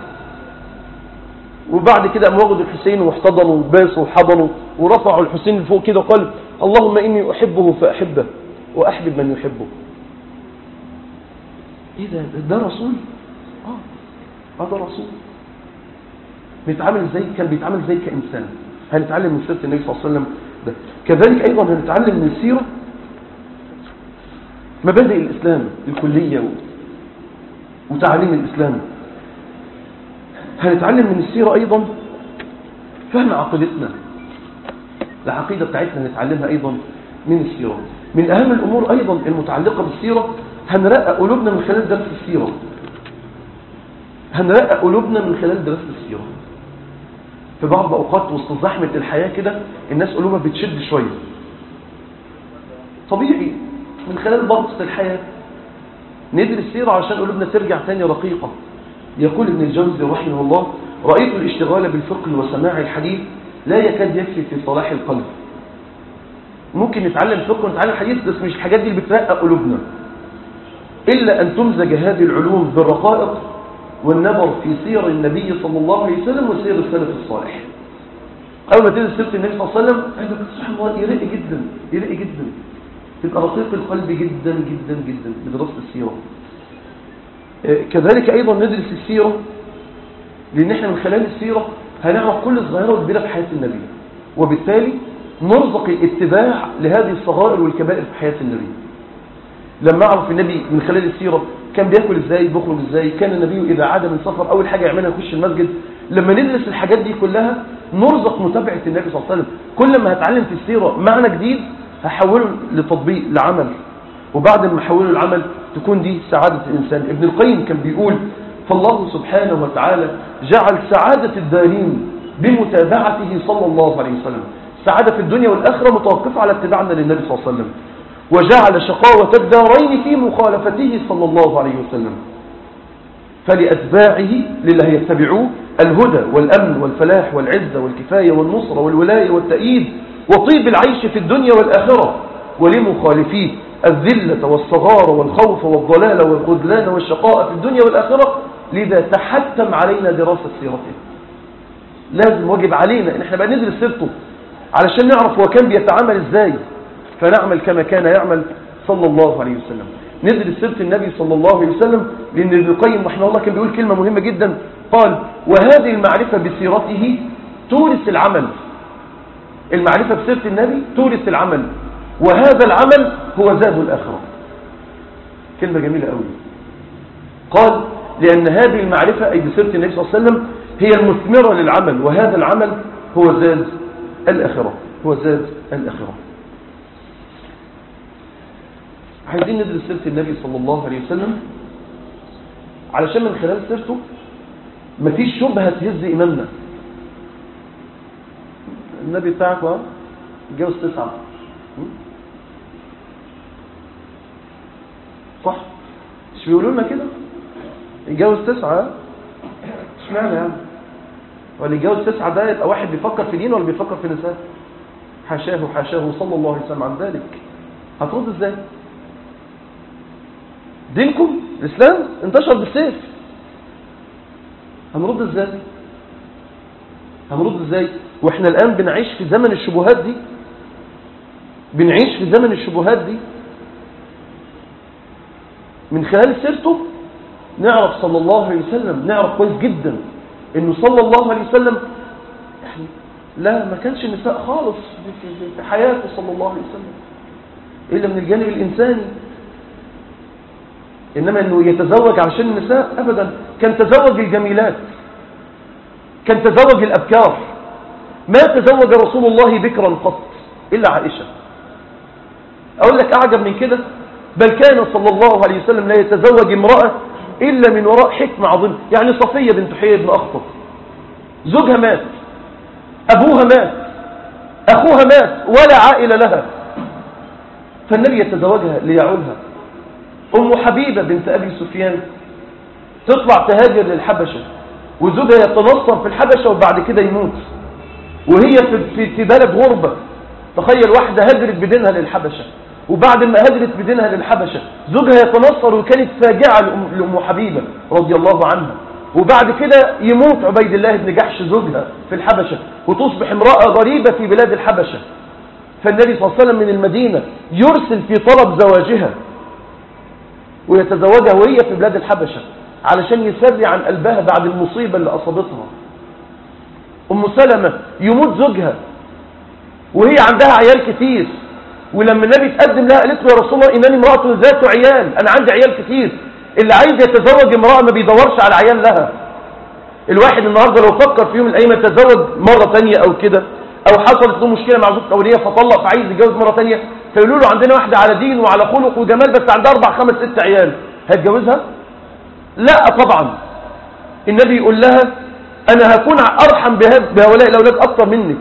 وبعد كده قام واخد الحسين واحتضنه وباسه وحضنه ورفعوا الحسين لفوق كده وقال اللهم إني أحبه فأحبه وأحبب من يحبه ايه ده ده رسول اه اه ده رسول بيتعامل ازاي كان بيتعامل ازاي كانسان هنتعلم من سيره النبي صلى الله عليه وسلم ده كذلك ايضا هنتعلم من السيره مبادئ الاسلام الكليه و... وتعاليم الاسلام هنتعلم من السيره ايضا فهم عقيدتنا العقيده بتاعتنا هنتعلمها ايضا من السيره من اهم الامور ايضا المتعلقه بالسيره هنرقق قلوبنا من خلال درس السيرة هنرقق قلوبنا من خلال درس السيرة في بعض أوقات وسط زحمة الحياة كده الناس قلوبها بتشد شوية طبيعي من خلال ضغط الحياة ندرس السيرة عشان قلوبنا ترجع تاني رقيقة يقول ابن الجوزي رحمه الله رأيت الاشتغال بالفقه وسماع الحديث لا يكاد يكفي في صلاح القلب ممكن نتعلم فقه ونتعلم حديث بس مش الحاجات دي اللي بترقق قلوبنا إلا أن تمزج هذه العلوم بالرقائق والنظر في سير النبي صلى الله عليه وسلم وسير السلف الصالح أول ما تدرس سيرة النبي صلى الله عليه وسلم هذا سبحان الله يرق جدا يرق جدا تبقى رقيق القلب جدا جدا جدا بدراسة السيرة كذلك أيضا ندرس السيرة لأن احنا من خلال السيرة هنعرف كل صغيرة وكبيرة في حياة النبي وبالتالي نرزق الاتباع لهذه الصغائر والكبائر في حياة النبي لما اعرف النبي من خلال السيرة كان بياكل ازاي بيخرج ازاي كان النبي اذا عاد من سفر اول حاجة يعملها يخش المسجد لما ندرس الحاجات دي كلها نرزق متابعة النبي صلى الله عليه وسلم كل ما هتعلم في السيرة معنى جديد هحوله لتطبيق لعمل وبعد ما احوله لعمل تكون دي سعادة الانسان ابن القيم كان بيقول فالله سبحانه وتعالى جعل سعادة الدارين بمتابعته صلى الله عليه وسلم السعادة في الدنيا والآخرة متوقفة على اتباعنا للنبي صلى الله عليه وسلم وجعل شقاوة الدارين في مخالفته صلى الله عليه وسلم فلأتباعه لله يتبعوه الهدى والأمن والفلاح والعزة والكفاية والنصرة والولاية والتأييد وطيب العيش في الدنيا والآخرة ولمخالفيه الذلة والصغار والخوف والضلال والخذلان والشقاء في الدنيا والآخرة لذا تحتم علينا دراسة سيرته لازم واجب علينا ان احنا بقى ندرس سيرته علشان نعرف هو كان بيتعامل ازاي فنعمل كما كان يعمل صلى الله عليه وسلم ندرس سيرة النبي صلى الله عليه وسلم لأن ابن القيم رحمه الله كان بيقول كلمة مهمة جدا قال وهذه المعرفة بسيرته تورث العمل المعرفة بسيرة النبي تورث العمل وهذا العمل هو زاد الآخرة كلمة جميلة قوي قال لأن هذه المعرفة أي بسيرة النبي صلى الله عليه وسلم هي المثمرة للعمل وهذا العمل هو زاد الآخرة هو زاد الآخرة عايزين ندرس سيرة النبي صلى الله عليه وسلم علشان من خلال سيرته مفيش شبهة تهز إيماننا النبي بتاعك اهو اتجوز تسعة صح مش بيقولوا لنا كده يتجوز تسعة اشمعنى يعني ولا يتجوز تسعة ده يبقى واحد بيفكر في دين ولا بيفكر في نساء حاشاه حاشاه صلى الله عليه وسلم عن ذلك هترد ازاي دينكم الإسلام انتشر بالسيف هنرد ازاي هنرد ازاي واحنا الآن بنعيش في زمن الشبهات دي بنعيش في زمن الشبهات دي من خلال سيرته نعرف صلى الله عليه وسلم نعرف كويس جدا انه صلى الله عليه وسلم يعني لا ما كانش النساء خالص في, في, في حياته صلى الله عليه وسلم إلا من الجانب الإنساني إنما أنه يتزوج عشان النساء أبدا كان تزوج الجميلات كان تزوج الأبكار ما تزوج رسول الله بكرا قط إلا عائشة أقول لك أعجب من كده بل كان صلى الله عليه وسلم لا يتزوج امرأة إلا من وراء حكمة عظيمة يعني صفية بنت حيي بن أخطب زوجها مات أبوها مات أخوها مات ولا عائلة لها فالنبي يتزوجها ليعولها أم حبيبة بنت أبي سفيان تطلع تهاجر للحبشة وزوجها يتنصر في الحبشة وبعد كده يموت وهي في, في بلد غربة تخيل واحدة هاجرت بدينها للحبشة وبعد ما هاجرت بدينها للحبشة زوجها يتنصر وكانت فاجعة لأم حبيبة رضي الله عنها وبعد كده يموت عبيد الله بن جحش زوجها في الحبشة وتصبح امرأة غريبة في بلاد الحبشة فالنبي صلى الله عليه وسلم من المدينة يرسل في طلب زواجها ويتزوجها وهي في بلاد الحبشة علشان يسري عن قلبها بعد المصيبة اللي أصابتها أم سلمة يموت زوجها وهي عندها عيال كتير ولما النبي تقدم لها قالت له يا رسول الله إنني امرأة ذات عيال أنا عندي عيال كتير اللي عايز يتزوج امرأة ما بيدورش على عيال لها الواحد النهاردة لو فكر في يوم من الأيام يتزوج مرة تانية أو كده أو حصلت له مشكلة مع زوجته الأولية فطلق فعايز يتجوز مرة تانية فيقولوا له عندنا واحدة على دين وعلى خلق وجمال بس عندها أربع خمس ست عيال هيتجوزها؟ لا طبعا النبي يقول لها أنا هكون أرحم بهؤلاء الأولاد أكثر منك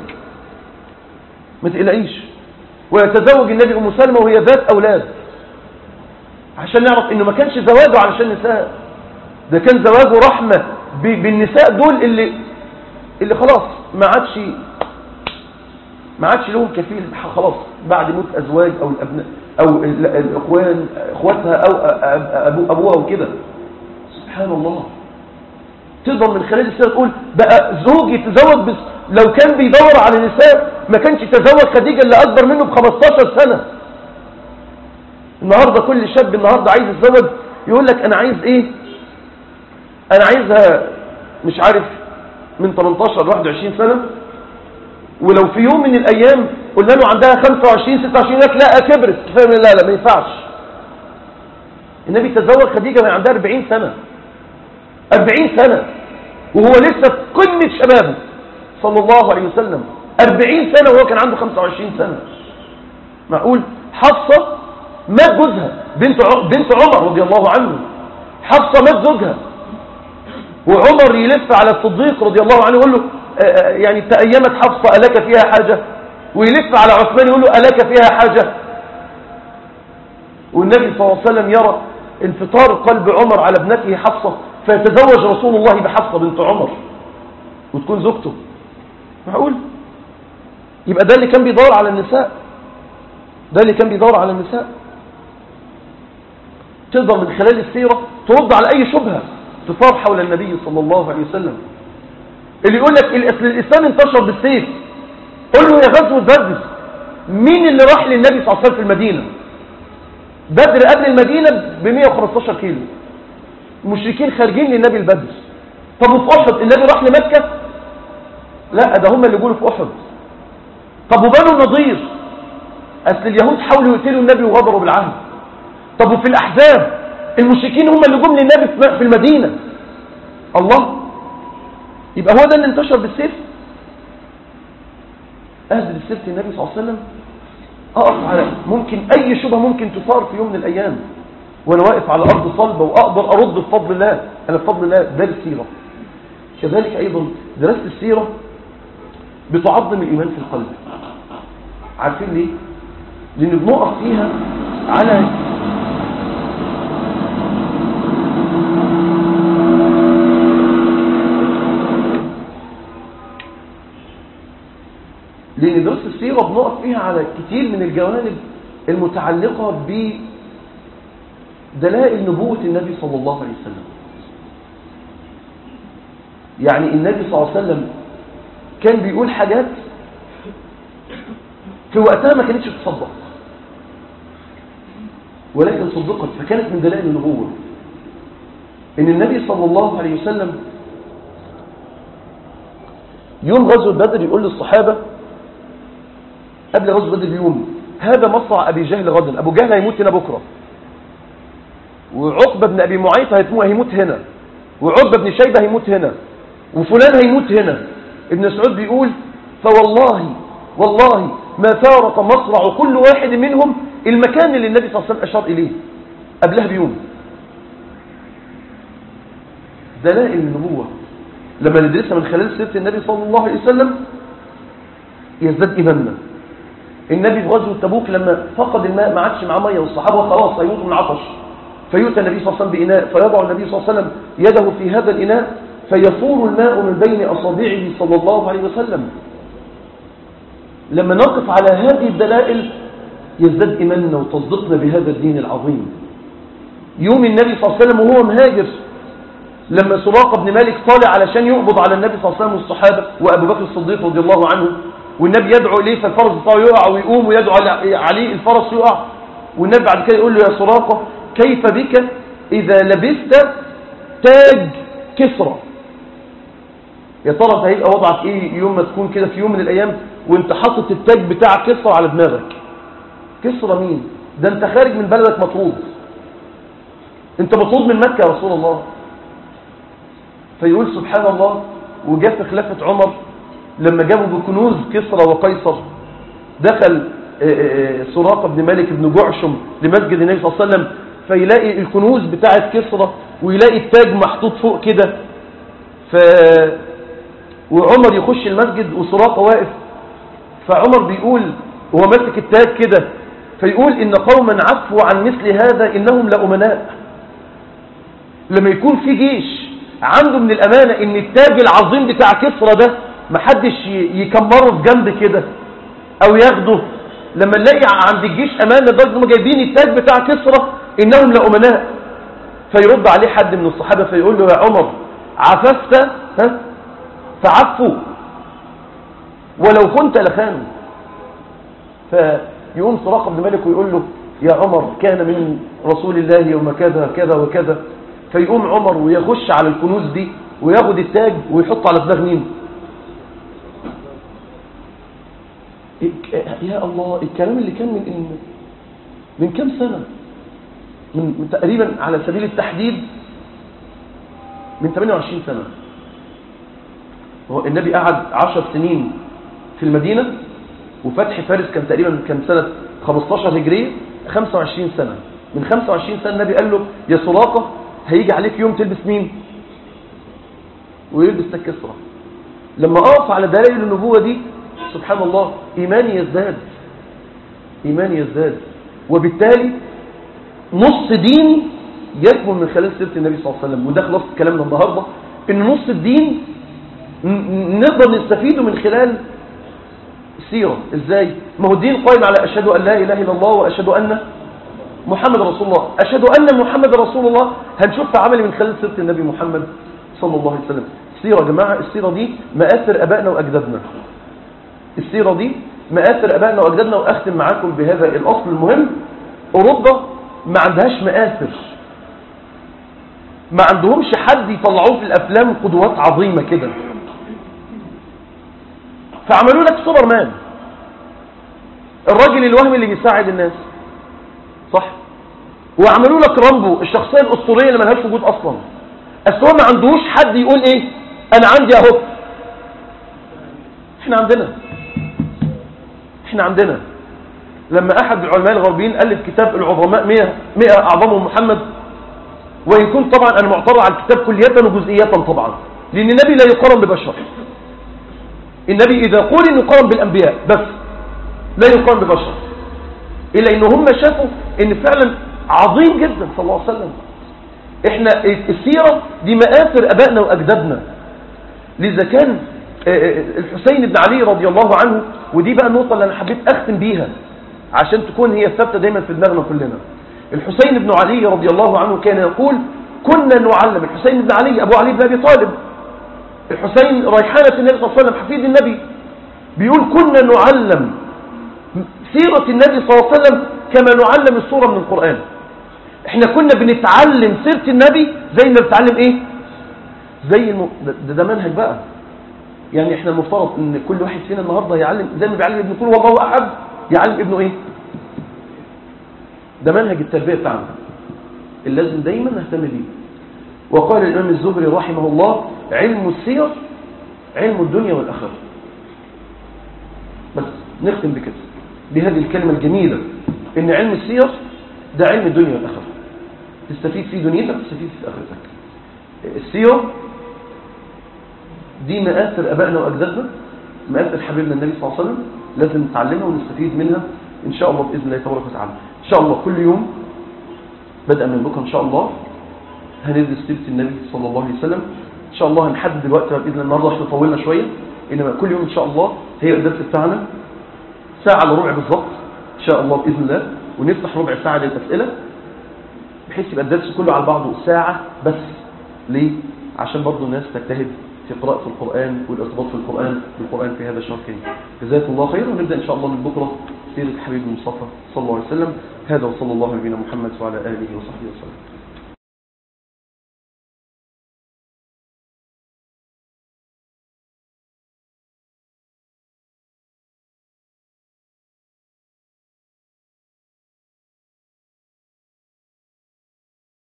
ما تقلقيش ويتزوج النبي أم سلمة وهي ذات أولاد عشان نعرف إنه ما كانش زواجه علشان نساء ده كان زواجه رحمة بالنساء دول اللي اللي خلاص ما عادش ما عادش لهم كفيل خلاص بعد موت أزواج أو الأبناء أو الإخوان إخواتها أو أبو أبوها وكده سبحان الله تقدر من خلال السنة تقول بقى زوج يتزوج بس لو كان بيدور على نساء ما كانش يتزوج خديجة اللي أكبر منه ب 15 سنة النهاردة كل شاب النهاردة عايز يتزوج يقول لك أنا عايز إيه أنا عايزها مش عارف من 18 ل 21 سنة ولو في يوم من الأيام قلنا له عندها 25 26 لك لا كبرت فاهم لا لا ما ينفعش النبي تزوج خديجة وهي عندها 40 سنة 40 سنة وهو لسه في قمة شبابه صلى الله عليه وسلم 40 سنة وهو كان عنده 25 سنة معقول حفصة مات جوزها بنت بنت عمر رضي الله عنه حفصة مات زوجها وعمر يلف على الصديق رضي الله عنه يقول له يعني تأيمت حفصة ألك فيها حاجة ويلف على عثمان يقول له ألك فيها حاجة والنبي صلى الله عليه وسلم يرى انفطار قلب عمر على ابنته حفصة فيتزوج رسول الله بحفصة بنت عمر وتكون زوجته معقول يبقى ده اللي كان بيدور على النساء ده اللي كان بيدور على النساء تقدر من خلال السيرة ترد على أي شبهة تثار حول النبي صلى الله عليه وسلم اللي يقول لك الإسلام انتشر بالسيف قول له يا غزوة بدر مين اللي راح للنبي صلى الله عليه وسلم في المدينة بدر قبل المدينة ب 115 كيلو المشركين خارجين للنبي البدر طب وفي أحد النبي راح لمكة لا ده هم اللي يقولوا في أحد طب وبنو النضير أصل اليهود حاولوا يقتلوا النبي وغدروا بالعهد طب وفي الأحزاب المشركين هم اللي جم للنبي في المدينة الله يبقى هو ده اللي انتشر بالسيف أهدل السيف النبي صلى الله عليه وسلم أقف على ممكن أي شبهة ممكن تثار في يوم من الأيام وأنا واقف على أرض صلبة وأقدر أرد بفضل الله أنا بفضل الله ده السيرة كذلك أيضا دراسة السيرة بتعظم الإيمان في القلب عارفين ليه؟ لأن بنقف فيها على لأن دراسة السيرة بنقف فيها على كتير من الجوانب المتعلقة بدلائل نبوة النبي صلى الله عليه وسلم يعني النبي صلى الله عليه وسلم كان بيقول حاجات في وقتها ما كانتش تصدق ولكن صدقت فكانت من دلائل النبوة ان النبي صلى الله عليه وسلم يوم غزوة بدر يقول للصحابة قبل غزوة بدر بيوم هذا مصرع أبي جهل غدا أبو جهل هيموت هنا بكرة وعقبة بن أبي معيط هيموت هنا وعقبة بن شيبة هيموت هنا وفلان هيموت هنا ابن سعود بيقول فوالله والله ما فارق مصرع كل واحد منهم المكان اللي النبي صلى الله عليه وسلم أشار إليه قبلها بيوم دلائل النبوة لما ندرسها من خلال سيرة النبي صلى الله عليه وسلم يزداد إيماننا النبي في غزوة تبوك لما فقد الماء ما عادش معاه ميه والصحابة خلاص هيموتوا من عطش فيؤتى النبي صلى الله عليه وسلم بإناء فيضع النبي صلى الله عليه وسلم يده في هذا الإناء فيفور الماء من بين أصابعه صلى الله عليه وسلم لما نقف على هذه الدلائل يزداد إيماننا وتصدقنا بهذا الدين العظيم يوم النبي صلى الله عليه وسلم وهو مهاجر لما سراقة بن مالك طالع علشان يقبض على النبي صلى الله عليه وسلم والصحابة وأبو بكر الصديق رضي الله عنه والنبي يدعو إليه فالفرس بتاعه يقع ويقوم ويدعو عليه الفرس يقع والنبي بعد كده يقول له يا سراقة كيف بك إذا لبست تاج كسرى يا ترى انت هيبقى وضعك ايه يوم ما تكون كده في يوم من الايام وانت حاطط التاج بتاع كسرى على دماغك كسرى مين ده انت خارج من بلدك مطرود انت مطرود من مكة يا رسول الله فيقول سبحان الله وجاء في خلافة عمر لما جابوا بكنوز كسرى وقيصر دخل سراقة بن مالك بن جعشم لمسجد النبي صلى الله عليه وسلم فيلاقي الكنوز بتاعة كسرى ويلاقي التاج محطوط فوق كده ف وعمر يخش المسجد وسراقة واقف فعمر بيقول هو ماسك التاج كده فيقول إن قوما عفوا عن مثل هذا إنهم لأمناء لما يكون في جيش عنده من الأمانة إن التاج العظيم بتاع كسرى ده محدش يكمره في جنب كده أو ياخده لما نلاقي عند الجيش أمان لدرجة إنهم جايبين التاج بتاع كسرى إنهم لأمناء فيرد عليه حد من الصحابة فيقول له يا عمر عففت ها فعفوا ولو كنت لخان فيقوم سراقة بن مالك ويقول له يا عمر كان من رسول الله يوم كذا كذا وكذا فيقوم عمر ويخش على الكنوز دي وياخد التاج ويحطه على دماغ مين يا الله الكلام اللي كان من من كام سنة من تقريبا على سبيل التحديد من 28 سنة هو النبي قعد 10 سنين في المدينة وفتح فارس كان تقريبا كان سنة 15 هجرية 25 سنة من 25 سنة النبي قال له يا سراقة هيجي عليك يوم تلبس مين ويلبس الكسرة لما أقف على دلائل النبوة دي سبحان الله إيماني يزداد إيماني يزداد وبالتالي نص ديني يكمن من خلال سيرة النبي صلى الله عليه وسلم وده خلاص كلامنا النهاردة ان نص الدين نقدر نستفيده من خلال السيرة ازاي ما هو الدين قائم على اشهد ان لا اله الا الله واشهد ان محمد رسول الله اشهد ان محمد رسول الله هنشوف في عملي من خلال سيرة النبي محمد صلى الله عليه وسلم السيرة يا جماعة السيرة دي مآثر ابائنا واجدادنا السيرة دي مآثر ابائنا واجدادنا واختم معاكم بهذا الاصل المهم اوروبا ما عندهاش مآثر ما عندهمش حد يطلعوه في الافلام قدوات عظيمة كده فعملوا لك سوبرمان الراجل الوهمي اللي بيساعد الناس صح وعملوا لك رامبو الشخصية الاسطورية اللي ملهاش وجود اصلا اصل هو ما عندوش حد يقول ايه انا عندي اهو احنا عندنا احنا عندنا لما احد العلماء الغربيين الف كتاب العظماء 100 100 اعظمهم محمد وإن كنت طبعا أنا معترض على الكتاب كلية وجزئية طبعا لأن النبي لا يقارن ببشر النبي إذا قول إنه يقارن بالأنبياء بس لا يقارن ببشر إلا إن هم شافوا إن فعلا عظيم جدا صلى الله عليه وسلم إحنا السيرة دي مآثر أبائنا وأجدادنا لذا كان الحسين بن علي رضي الله عنه ودي بقى النقطة اللي أنا حبيت أختم بيها عشان تكون هي ثابتة دايما في دماغنا كلنا الحسين بن علي رضي الله عنه كان يقول كنا نعلم الحسين بن علي أبو علي بن أبي طالب الحسين ريحانة النبي صلى الله عليه وسلم حفيد النبي بيقول كنا نعلم سيرة النبي صلى الله عليه وسلم كما نعلم السورة من القرآن احنا كنا بنتعلم سيرة النبي زي ما بنتعلم ايه زي الم... ده, ده منهج بقى يعني احنا المفترض ان كل واحد فينا النهاردة يعلم زي ما بيعلم ابنه كل والله احد يعلم ابنه ايه ده منهج التربية بتاعنا اللي لازم دايما نهتم بيه وقال الإمام الزهري رحمه الله علم السير علم الدنيا والآخرة بس نختم بكده بهذه الكلمة الجميلة ان علم السير ده علم الدنيا والآخرة تستفيد في دنيتك تستفيد في آخرتك السير دي مآثر أبائنا وأجدادنا مآثر حبيبنا النبي صلى الله عليه وسلم لازم نتعلمها ونستفيد منها إن شاء الله بإذن الله تبارك وتعالى إن شاء الله كل يوم بدءا من بكره إن شاء الله هندرس سيرة النبي صلى الله عليه وسلم إن شاء الله هنحدد الوقت بإذن الله النهارده احنا طولنا شوية إنما كل يوم إن شاء الله هي الدرس بتاعنا ساعة إلا ربع بالظبط إن شاء الله بإذن الله ونفتح ربع ساعة للأسئلة بحيث يبقى الدرس كله على بعضه ساعة بس ليه؟ عشان برضه الناس تجتهد في قراءة القرآن والارتباط في القرآن بالقرآن في هذا الشهر الكريم جزاكم الله خير ونبدأ إن شاء الله من بكرة سيرة حبيب المصطفى صلى الله عليه وسلم هذا وصلى الله على نبينا محمد وعلى آله وصحبه وسلم